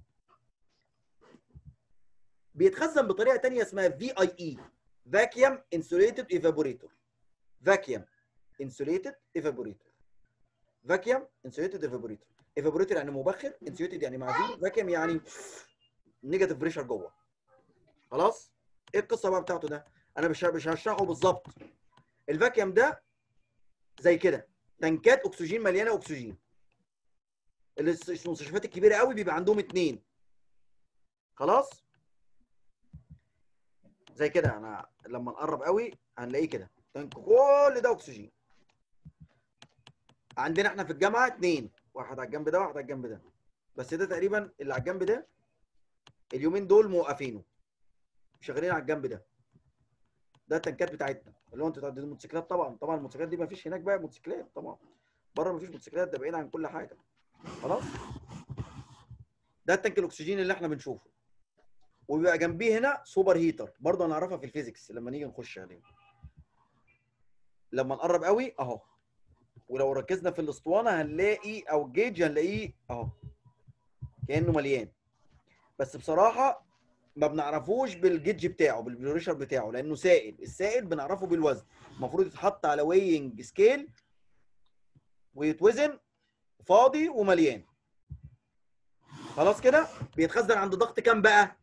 بيتخزن بطريقه تانية اسمها في اي اي فاكيوم انسوليتد ايفابوريتور فاكيوم انسوليتد ايفابوريتور فاكيوم انسوليتد ايفابوريتور ايفابوريتور يعني مبخر انسوليتد يعني معزول فاكيوم يعني نيجاتيف بريشر جوه خلاص ايه القصه بقى بتاعته ده انا مش مش هشرحه بالظبط الفاكيوم ده زي كده تنكات اكسجين مليانه اكسجين الاس- المستشفيات الكبيره قوي بيبقى عندهم اتنين خلاص زي كده انا لما نقرب قوي هنلاقيه كده تانك كل ده اكسجين عندنا احنا في الجامعه اتنين واحد على الجنب ده واحد على الجنب ده بس ده تقريبا اللي على الجنب ده اليومين دول موقفينه شغالين على الجنب ده ده التنكات بتاعتنا اللي هو انتوا تعددوا الموتوسيكلات طبعا طبعا الموتوسيكلات دي ما فيش هناك بقى موتوسيكلات طبعا بره ما فيش موتوسيكلات ده بعيد عن كل حاجه خلاص ده التانك الاكسجين اللي احنا بنشوفه وبيبقى جنبيه هنا سوبر هيتر برضه هنعرفها في الفيزيكس لما نيجي نخش عليه لما نقرب قوي اهو ولو ركزنا في الاسطوانه هنلاقي او الجيج هنلاقيه اهو كانه مليان بس بصراحه ما بنعرفوش بالجيج بتاعه بالبريشر بتاعه لانه سائل السائل بنعرفه بالوزن المفروض يتحط على وينج سكيل ويتوزن فاضي ومليان خلاص كده بيتخزن عند ضغط كام بقى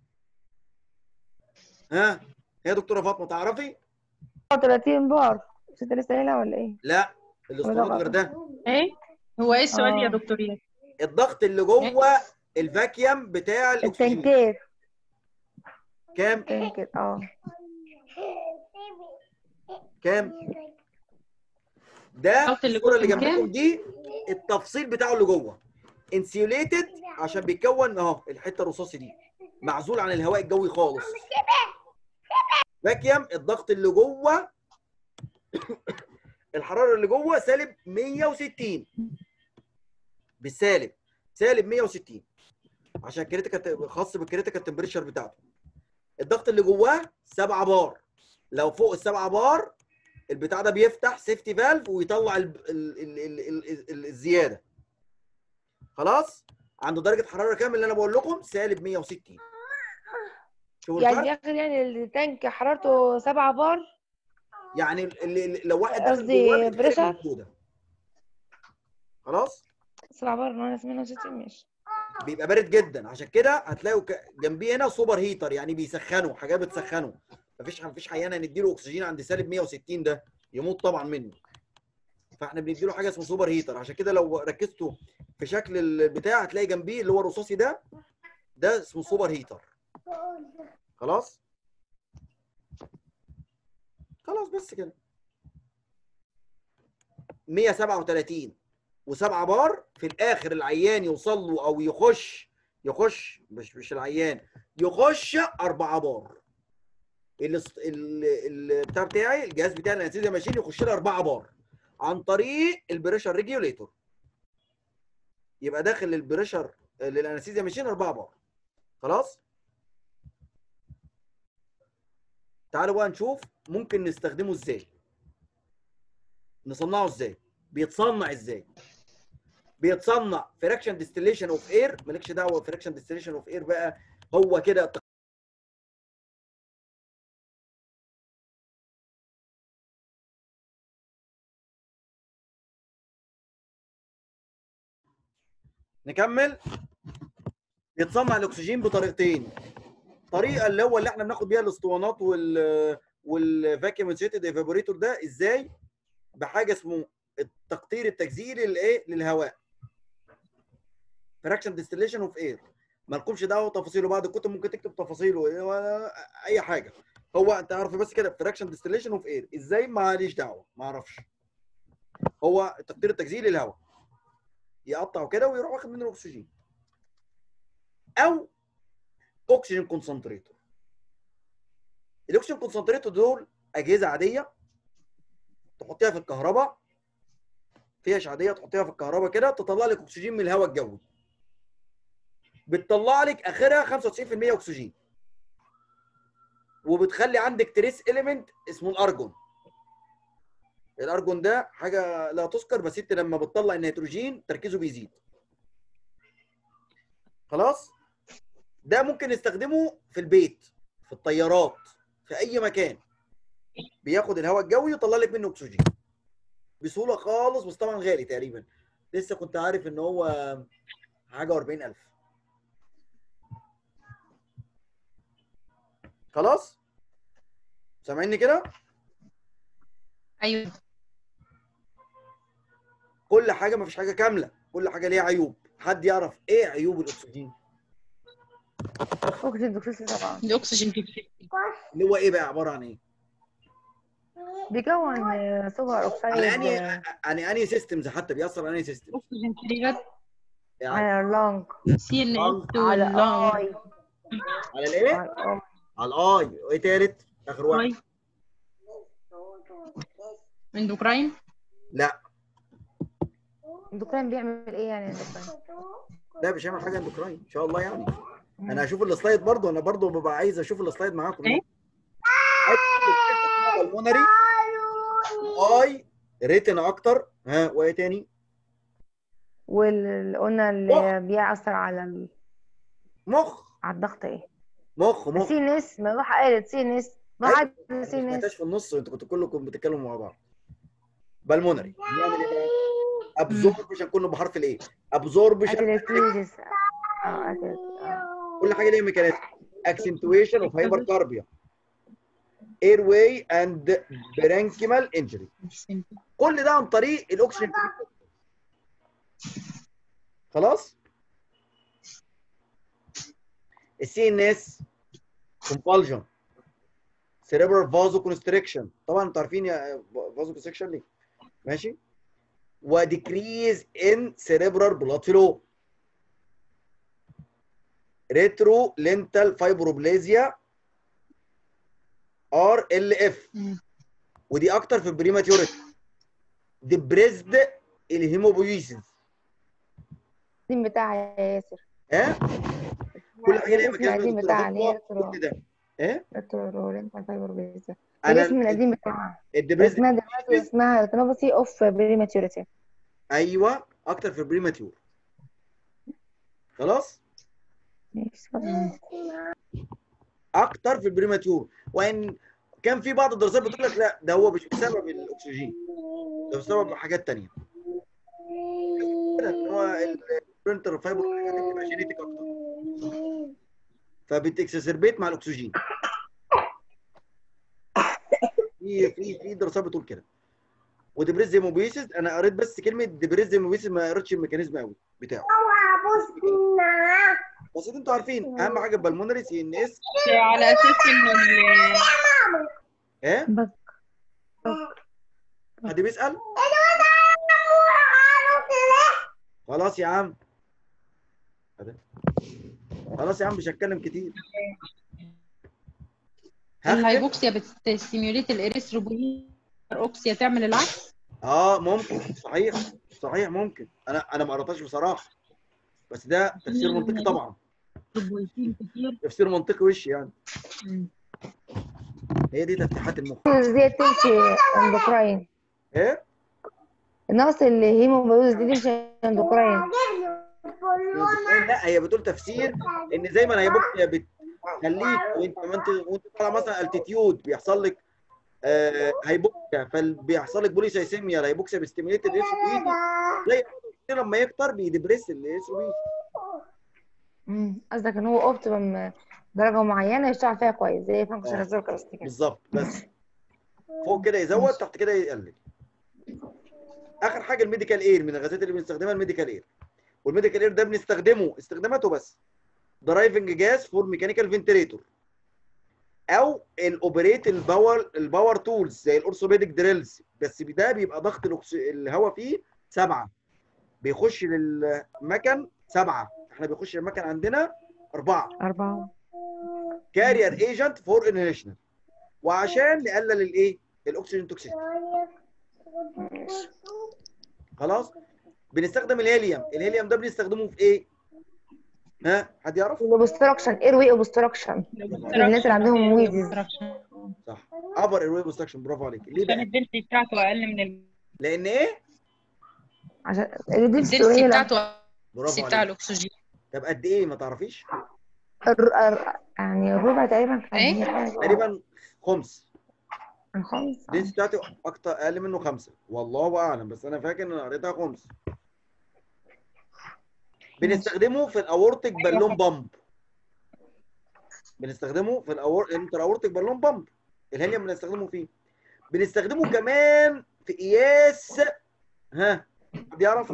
ها يا دكتوره فاطمه تعرفي 30 بار مش انت لسه قايلها ولا ايه؟ لا الاسطوانات غير ده ايه هو ايه السؤال يا آه. دكتور ياسر الضغط اللي جوه الفاكيوم بتاع الاكسجين التنكير كام تنكير اه كام ده الضغط اللي الصوره اللي جوه كام؟ جنبكم دي التفصيل بتاعه اللي جوه انسيوليتد عشان بيتكون اهو الحته الرصاصي دي معزول عن الهواء الجوي خالص فاكيوم الضغط اللي جوه الحراره اللي جوه سالب 160 بالسالب سالب 160 عشان كريتيكال خاص بالكريتيكال تمبريتشر بتاعته الضغط اللي جواه 7 بار لو فوق السبعة بار البتاع ده بيفتح سيفتي فالف ويطلع ال ال ال ال ال ال الزياده خلاص عند درجه حراره كام اللي انا بقول لكم سالب 160 شوفوا يعني الفرق في الاخر يعني التانك حرارته 7 بار يعني اللي اللي- لو واحد دخل قصدي جواه بتتحرق بريشر؟ موجودة. خلاص 7 بار ناقص 160 ماشي بيبقى بارد جدا عشان كده هتلاقوا ك- جنبيه هنا سوبر هيتر يعني بيسخنوا حاجات بتسخنه مفيش مفيش حيانه نديله اكسجين عند سالب 160 ده يموت طبعا منه فاحنا بنديله حاجه اسمها سوبر هيتر عشان كده لو ركزتوا في شكل البتاع هتلاقي جنبيه اللي هو الرصاصي ده ده اسمه سوبر هيتر خلاص خلاص بس كده 137 و7 بار في الاخر العيان يوصل له او يخش يخش مش مش العيان يخش 4 بار ال ال بتاع بتاعي الجهاز بتاعي الانستيزيا ماشين يخش له 4 بار عن طريق البريشر ريجوليتور يبقى داخل البريشر للانستيزيا ماشين 4 بار خلاص تعالوا بقى نشوف ممكن نستخدمه ازاي نصنعه ازاي بيتصنع ازاي بيتصنع فراكشن ديستليشن اوف اير مالكش دعوه فراكشن ديستليشن اوف اير بقى هو كده نكمل بيتصنع الاكسجين بطريقتين طريقه اللي هو اللي احنا بناخد بيها الاسطوانات وال والفاكيوم انسيتد ايفابوريتور ده ازاي بحاجه اسمه التقطير التجزئي للايه للهواء فراكشن ديستليشن اوف اير مالكمش دعوه بتفاصيله بعد الكتب ممكن تكتب تفاصيله إيه ولا اي حاجه هو انت عارف بس كده فراكشن ديستليشن اوف اير ازاي ماليش دعوه ما اعرفش هو التقطير التجزئي للهواء يقطعه كده ويروح واخد منه الاكسجين او اوكسجين كونسنتريتور الاكسجين كونسنتريتور دول اجهزه عاديه تحطيها في الكهرباء فيش عاديه تحطيها في الكهرباء كده تطلع لك اكسجين من الهواء الجوي بتطلع لك اخرها 95% اكسجين وبتخلي عندك تريس اليمنت اسمه الارجون الارجون ده حاجه لا تذكر بس انت لما بتطلع النيتروجين تركيزه بيزيد خلاص ده ممكن نستخدمه في البيت في الطيارات في اي مكان بياخد الهواء الجوي ويطلع لك منه اكسجين بسهوله خالص بس طبعا غالي تقريبا لسه كنت عارف ان هو حاجه و40000 خلاص سامعيني كده ايوه كل حاجه ما فيش حاجه كامله كل حاجه ليها عيوب حد يعرف ايه عيوب الاكسجين اكسجين دوكسيس طبعا الاكسجين في اللي هو ايه بقى عباره عن ايه بيكون آه، سوبر اوكسايد على اني آه، يعني اني سيستمز حتى بيأثر على اني سيستم اكسجين فريغات يعني على اللونج سي ان اس على واللونج الاي على الايه على الأم. على الاي وايه تالت اخر واحد اندوكراين لا الدكتور بيعمل ايه يعني الدكتور لا مش هعمل حاجه اندوكراين ان شاء الله يعني انا هشوف السلايد برضو انا برضو ببقى عايز اشوف السلايد معاكم إيه؟ بالمونري اي ريتن اكتر ها وايه تاني واللي قلنا اللي بيأثر على ال... مخ على الضغط ايه مخ مخ سي نس ما روح قالت سي نس روح أيوة. قالت سي ما نس سمعتهاش في النص انتوا كنتوا كلكم بتتكلموا مع بعض بالمونري نعمل ايه بقى؟ ابزورب عشان كله بحرف الايه ابزوربشن اتلتيجس اه أتلت- آه. كل حاجه ليها ميكانيزم اكسنتويشن اوف هايبر كاربيا اير واي اند برانكيمال انجري كل ده عن طريق الاكسجين خلاص السي ان اس كومبالجن سيريبرال فازو كونستريكشن طبعا انتوا عارفين يا فازو كونستريكشن ليه ماشي وديكريز ان سيريبرال بلاد فلو ريترو لينتال فايبروبلازيا ار ال اف مم. ودي اكتر في البريماتيوريتي ديبريزد الهيموبويسيس الدين بتاعها يا ياسر ها كل حاجه ليها الاسم القديم مكان بتاعها اللي هي كل ده ايه ريترولينتال فايبروبلازيا انا الاسم القديم بتاعها الديبريزد اسمها دلوقتي اسمها ريتينوباثي اوف بريماتيوريتي ايوه اكتر في البريماتيور خلاص اكتر في البريماتيور وان كان في بعض الدراسات بتقول لك لا ده هو مش بسبب الاكسجين ده بسبب حاجات تانية كده ان هو البرنتر فايبر بتبقى جينيتك اكتر فبتكسسربيت مع الاكسجين في في في دراسات بتقول كده وديبريز هيموبيسيس انا قريت بس كلمه ديبريز هيموبيسيس ما قريتش الميكانيزم قوي بتاعه بس انتوا عارفين اهم حاجه بالمونري سي ان اس على اساس ان ال- ايه بك حد بيسال خلاص يا عم خلاص يا عم مش هتكلم كتير هختم الهايبوكسيا بتستيميوليت الاريثروبويين الاوكسيا تعمل العكس اه ممكن صحيح صحيح ممكن انا انا ما قريتهاش بصراحه بس ده تفسير منطقي طبعا اريثروبويين كتير تفسير منطقي وش يعني مم. هي دي تفتيحات المخ دي تمشي اندوكراين ايه النقص اللي هيموبيوز دي تمشي اندوكراين لا هي بتقول تفسير ان زي ما هي بتخليك وانت وانت وانت طالع مثلا التيتيود بيحصل لك آه هيبوكسيا فبيحصل لك بوليسايسيميا الهيبوكسيا بيستيميليت الاسوبيدي زي لما يكتر بيدبريس الاسوبيدي مم. قصدك ان هو اوبتيمم درجه معينه يشتغل فيها كويس زي آه. فانكشن ريزولكرس كده بالظبط بس فوق كده يزود تحت كده يقلل اخر حاجه الميديكال اير من الغازات اللي بنستخدمها الميديكال اير والميديكال اير ده بنستخدمه استخداماته بس درايفنج جاز فور ميكانيكال فنتريتور او الاوبريت الباور الباور تولز زي الاورثوبيديك دريلز بس ده بيبقى ضغط الأكس- الهواء فيه سبعه بيخش للمكن سبعه احنا بيخش المكن عندنا اربعه أربعة كارير ايجنت فور انهيشن وعشان نقلل الايه الاكسجين توكسيك خلاص بنستخدم الهيليوم الهيليوم ده بنستخدمه في ايه ها حد يعرف الاوبستراكشن اير واي اوبستراكشن الناس اللي عندهم ويزز صح ابر اير اوبستراكشن برافو عليك ليه عشان بقى الدنسي بتاعته اقل من ال- لان ايه عشان دي الدنسي قليلة بتاعته برافو الدنسي بتاع عليك الاكسجين طب قد ايه ما تعرفيش الر- الر- يعني الربع تقريبا كان إيه؟ هي حاجة تقريبا خمس الخمس الدنس بتاعته اكتر اقل منه خمسه والله اعلم بس انا فاكر ان انا قريتها خمس بنستخدمه في الاورتيك بالون بامب بنستخدمه في الاور انتر اورتيك بالون بامب الهيليوم بنستخدمه فيه بنستخدمه كمان في قياس ها حد يعرف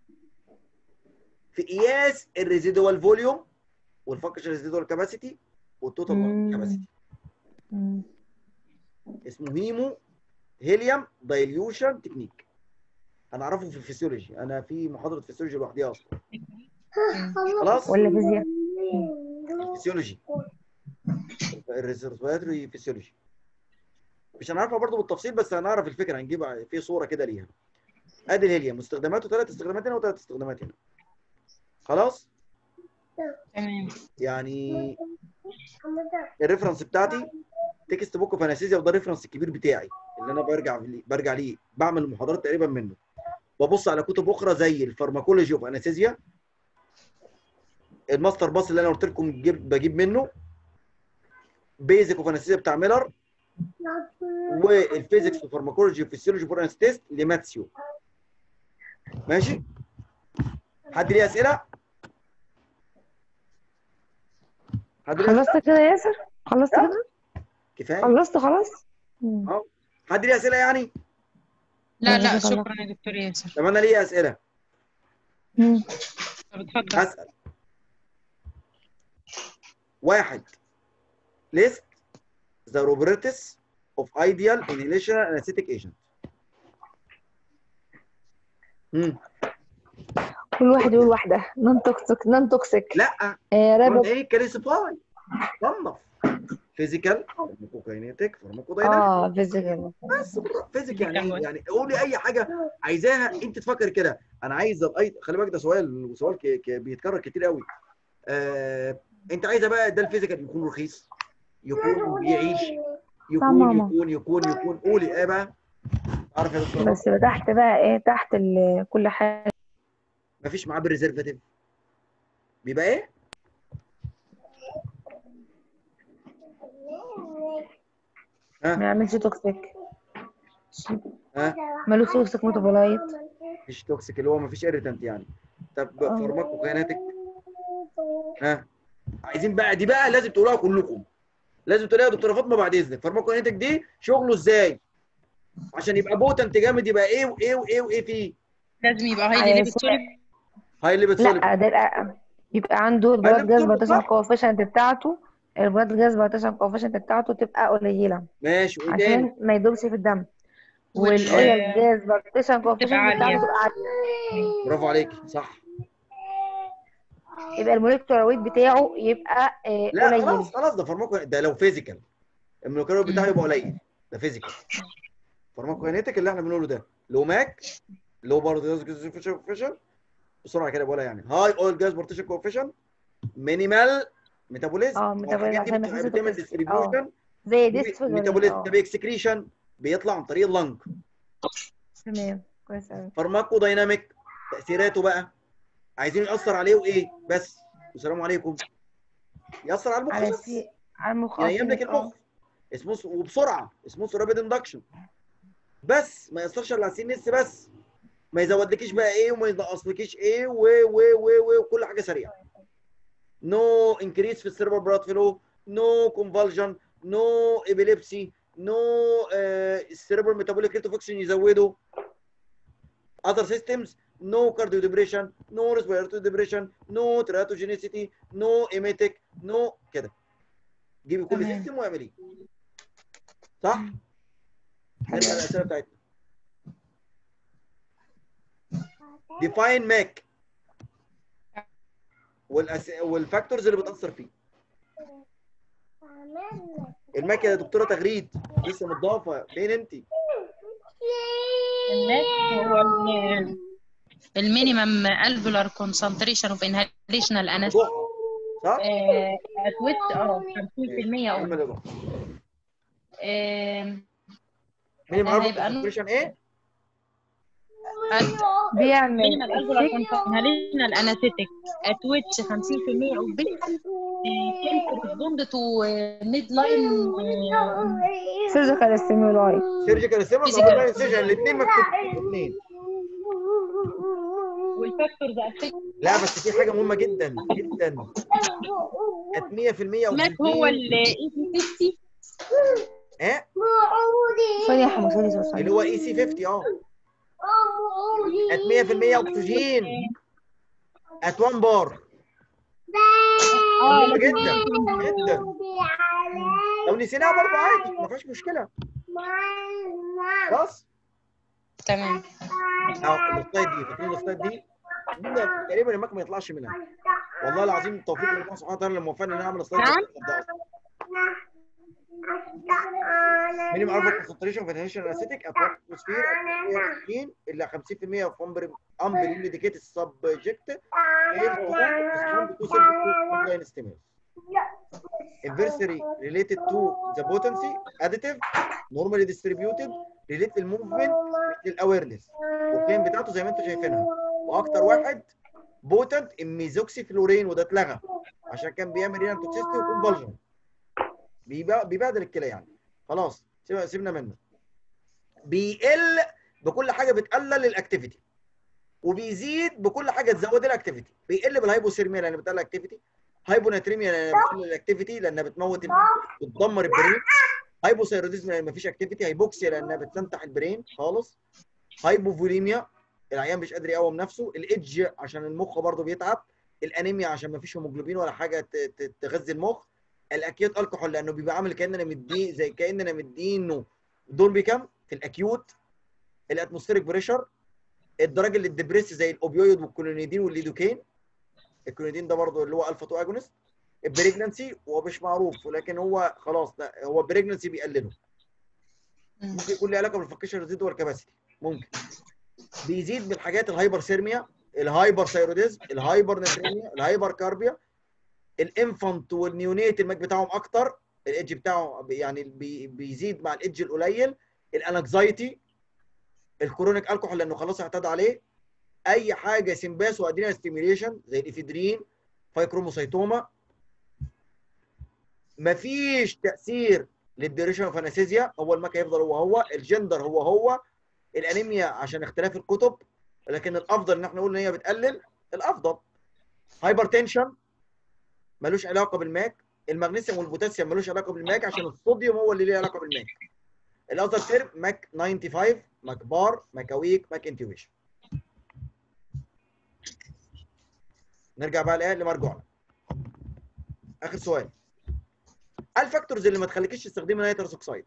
في قياس الريزيدوال فوليوم والفانكشن ريزيدوال كاباسيتي والتوتال مم. كاباسيتي مم. اسمه هيمو هيليوم دايليوشن تكنيك هنعرفه في الفسيولوجي انا في محاضره فسيولوجي لوحديها اصلا خلاص ولا فيزياء الفسيولوجي الريسبيراتوري فسيولوجي مش هنعرفها برضو بالتفصيل بس هنعرف الفكره هنجيب في صوره كده ليها ادي الهيليوم استخداماته ثلاث استخدامات هنا وثلاث استخدامات هنا خلاص تمام يعني الريفرنس بتاعتي تكست بوك اوف انستيزيا وده الريفرنس الكبير بتاعي اللي انا برجع ليه برجع ليه بعمل محاضرات تقريبا منه ببص على كتب اخرى زي الفارماكولوجي اوف انستيزيا الماستر باص اللي انا قلت لكم جيب بجيب منه بيزك اوف انستيزيا بتاع ميلر والفيزيكس وفارماكولوجي وفيسيولوجي فور انستيست لماتسيو ماشي حد ليه اسئله حد ليه أسئلة؟ خلصت كده يا ياسر خلصت كده كفايه خلصت خلاص مم. حد ليه اسئله يعني لا لا جزاك الله. شكرا يا دكتور ياسر طب انا ليه اسئله مم. طب اتفضل هسال واحد list the properties of ideal inhalational anesthetic agent امم كل واحد يقول واحدة نون توكسيك نون توكسيك لا آه رابط ايه كاليسيفاي صنف فيزيكال فارماكوكاينيتك فارماكودايناميك اه فيزيكال بس فيزيك يعني إيه؟ يعني قولي اي حاجه عايزاها انت تفكر كده انا عايز الاي خلي بالك ده سؤال وسؤال ك... ك... بيتكرر كتير قوي آه... انت عايزه بقى ده الفيزيكال يكون رخيص يكون بيعيش يكون ماما. يكون يكون يكون قولي ايه بقى عارف يا دكتور بس تحت بقى ايه تحت ال- كل حاجة مفيش معاه بالريزرفاتيف بيبقى ايه ما يعملش توكسيك ها ملوش توكسيك ميتابولايت مفيش توكسيك اللي هو مفيش اريتنت يعني طب آه. فارماكوكاينيتك ها عايزين بقى دي بقى لازم تقولوها كلكم لازم تقولها يا دكتوره فاطمه بعد اذنك فارماكوكاينيتك دي شغله ازاي عشان يبقى بوتنت جامد يبقى ايه وايه وايه وايه فيه لازم يبقى هاي على ليفل سؤال. سوليد هاي اللي بتسولف لا ده يبقى يبقى عنده البلاد جاز بتقول بارتيشن صح. كوفيشنت بتاعته البلاد جاز بارتيشن كوفيشنت بتاعته تبقى قليلة ماشي وايه تاني عشان ما يدوبش في الدم وال- والاويل جاز بارتيشن كوفيشنت عالية. بتاعته تبقى عالية برافو عليكي صح يبقى الموليكيولار ويت بتاعه يبقى آه، لا قليل خلاص خلاص ده فارماكو ده لو فيزيكال المولكيولار بتاعه يبقى قليل ده فيزيكال فارماكوكاينيتك اللي احنا بنقوله ده لو ماك لو برضه كوفيشن بسرعه كده بقولها يعني هاي اويل جاز بارتيشن كوفيشن مينيمال ميتابوليزم اه ميتابوليزم عشان ما يحسش بتعمل بتوكسيك. ديستريبيوشن زي ديسفيجري ميتابوليزم اه ده باكسكريشن بيطلع عن طريق اللنج تمام كويس قوي فارماكو دايناميك تاثيراته بقى عايزين ياثر عليه وايه بس والسلام عليكم ياثر على المخ على بس. سي على المخ ينيم لك أصلاً. المخ اسمه وبسرعه اسمه رابيد اندكشن بس ما ياثرش على السي ان اس بس ما يزودلكيش بقى ايه وما ينقصلكيش ايه و و و و وكل حاجه سريعه نو انكريس في السيربر براد فلو نو كونفالجن نو ابيليبسي نو السيربر ميتابوليك ريت اوف اوكسجين يزوده other systems no cardio depression no respiratory depression no teratogenicity no emetic no كده جيبي كل تمام. سيستم واعمليه صح؟ نرجع للاسئله بتاعتنا define MAC والأس... والفاكتورز اللي بتاثر فيه الماك يا دكتوره تغريد لسه متضافه فين انت؟ الماك هو ال- المينيمم الفولار كونسنتريشن اوف انهاليشنال انستي ضحى صح؟ اتويت اه 50% او اعمل يا ضحى آم، مين معرفة هيبقى نو- concentration ايه؟ بيعمل مينيمال الفولار sick كونسنتريشنال انستيك اتويت 50% او بيت كان كورسبوند تو ميد لاين surgical stimuli سيرجيكال ستيمولس Physical. ولا انسيجن الاثنين مكتوبين الاثنين والفاكتورز افكت لا بس في حاجه مهمه جدا جدا كانت 100% او ماك هو الاي سي 50 ايه ثانية يا حمو ثانية ثانية اللي هو اي سي 50 اه كانت 100% اكسجين ات 1 بار مهمه جدا جدا لو نسيناها برضه عادي ما فيهاش مشكله خلاص تمام اهو السلايد دي فاكرين السلايد دي قلنا تقريبا الماك ما يطلعش منها والله العظيم التوفيق من الله سبحانه وتعالى لما وفقني ان انا اعمل السلايد نعم. مين معرفة concentration في inhalation anesthetic atmosphere atmosphere اللي 50% في unpremedicated subject fail to respond to surgical line stimulus. Inversely related to the potency additive normally distributed related للmovement للاwareness والكلام بتاعته زي ما انتم شايفينها واكتر واحد بوتنت اميزوكسي فلورين وده اتلغى عشان كان بيعمل رينال توكسيستي وكونفالجن بيبهدل الكلى يعني خلاص سيبنا سيبنا منه بيقل بكل حاجه بتقلل الاكتيفيتي وبيزيد بكل حاجه تزود الاكتيفيتي بيقل بالهايبوثيرميا لان بتقلل الاكتيفيتي هايبوناتريميا لان بتقلل الاكتيفيتي لانها بتموت ال- بتدمر البرين هايبوثايروديزم لان مفيش اكتيفيتي هايبوكسيا لانها بتسنتح البرين خالص هايبوفوليميا العيان مش قادر يقوم نفسه الايدج عشان المخ برضه بيتعب الانيميا عشان مفيش هيموجلوبين ولا حاجه ت- ت- تغذي المخ الاكيوت الكحول لانه بيبقى عامل كاننا مديه زي كاننا مدينه دول بكام في الاكيوت الاتموسفيريك بريشر الدرجه اللي الدبريس زي الاوبيويد والكلونيدين والليدوكين الكلونيدين ده برضه اللي هو الفا 2 اجونست البريجنسي هو مش معروف ولكن هو خلاص لا هو البريجنسي بيقلله مم. ممكن يكون له علاقه بالفكشن ريزيد والكباسيتي ممكن بيزيد بالحاجات الهايبر سيرميا الهايبر ثايروديزم الهايبر نتريميا الهايبر كاربيا الانفانت والنيونيت الماك بتاعهم اكتر الايدج بتاعه يعني بي بيزيد مع الايدج القليل الانكزايتي الكرونيك الكحول لانه خلاص اعتاد عليه اي حاجه سمباس وادرينال ستيميليشن زي الافيدرين فايكروموسايتوما مفيش تاثير للديوريشن اوف انستيزيا هو الماك هيفضل هو هو الجندر هو هو الانيميا عشان اختلاف الكتب لكن الافضل ان احنا نقول ان هي بتقلل الافضل هايبر تنشن ملوش علاقه بالماك المغنيسيوم والبوتاسيوم ملوش علاقه بالماك عشان الصوديوم هو اللي ليه علاقه بالماك الاذر تيرم ماك 95 ماك بار ماك اويك ماك انتيويشن نرجع بقى لايه لمرجوعنا اخر سؤال ايه الفاكتورز اللي ما تخليكيش تستخدمي نيتروس اوكسايد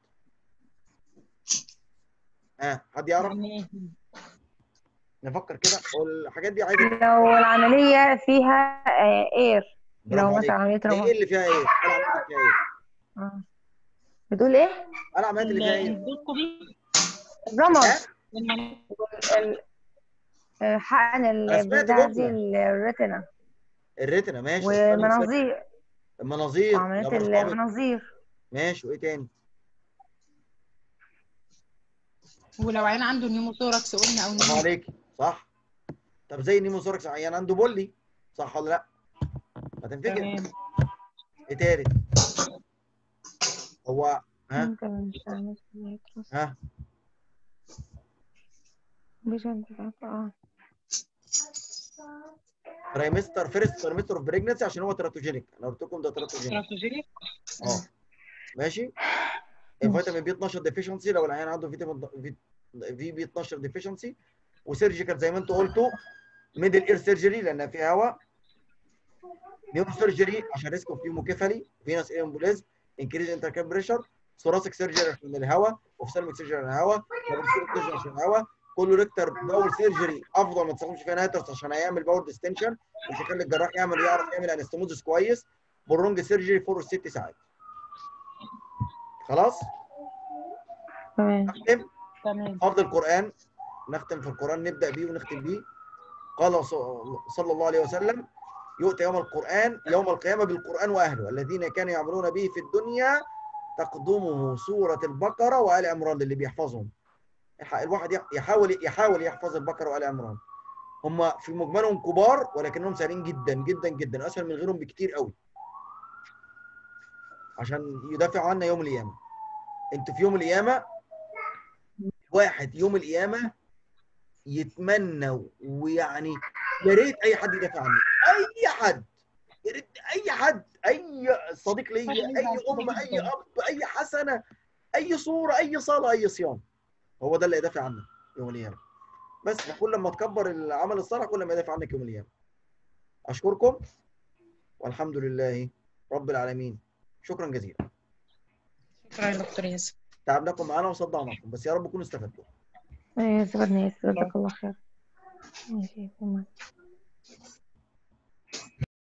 ها آه. حد يعرف يعني إيه؟ نفكر كده والحاجات دي عايزه لو العملية فيها اير برافو لو عليك. مثلا عملية ايه رمض اللي فيها ايه؟ ايه العمليات اللي فيها ايه؟ آه. بتقول ايه؟ ايه العمليات اللي فيها ايه؟ الاندوسكوبي الرمض ها؟ والمن- ال- آه، حقن أنا ال- سمعت بتاع جملة. دي الريتنا الريتنا ماشي استنى بس. والمناظير المناظير وعمليات لابراسكوبيك. المناظير ماشي وايه تاني؟ ولو عين عنده نيموثوركس قلنا او برافو نيمو عليكي صح طب زي النيموثوركس عيان عنده بولي صح ولا لا؟ هتنفجر تمام ايه تالت؟ هو ها ممكن مش عارف نيتروس. ها مش عارف اه ترايمستر فيرست ترايمستر اوف بريجنسي عشان هو تراتوجينيك انا قلت لكم ده تراتوجينيك تراتوجينيك اه ماشي الفيتامين بي 12 ديفيشنسي لو العيان عنده فيتامين في بي 12 ديفيشنسي وسيرجيكال زي ما انتوا قلتوا ميدل اير سيرجري لان فيها هواء نيورو سيرجري عشان ريسك اوف نيوموكيفالي فينس امبوليزم انكريز انتركاب بريشر ثوراسيك سيرجري عشان الهواء اوفسالميك سيرجري عشان الهواء لابروسكوبيك سيرجري عشان الهواء كله ريكتر باول سيرجري افضل ما تستخدمش فيها ناترس عشان هيعمل باور ديستنشن مش هيخلي الجراح يعمل يعرف يعمل انستموزس كويس بورونج سيرجري فور ست ساعات خلاص تمام نختم تمام حفظ القرآن نختم في القرآن نبدأ بيه ونختم بيه قال ص- صلى الله عليه وسلم يؤتى يوم القرآن يوم القيامة بالقرآن وأهله الذين كانوا يعملون به في الدنيا تقدمه سورة البقرة وآل عمران للي بيحفظهم الح- الواحد يح- يحاول يحاول يحفظ البقرة وآل عمران هم في مجملهم كبار ولكنهم سهلين جدا جدا جدا أسهل من غيرهم بكتير قوي عشان يدافعوا عنا يوم القيامة انتوا في يوم القيامة واحد يوم القيامة يتمنى ويعني يا ريت اي حد يدافع عني اي حد يا ريت اي حد اي صديق ليا اي ام اي اب اي حسنه اي صوره اي صلاه اي صيام هو ده اللي يدافع عنك يوم القيامه بس كل ما تكبر العمل الصالح كل ما يدافع عنك يوم القيامه اشكركم والحمد لله رب العالمين شكرا جزيلا شكرا يا دكتور ياسر تعبناكم معانا وصدعناكم بس يا رب تكونوا استفدتوا ايه استفدنا جزاك الله خير ماشي تمام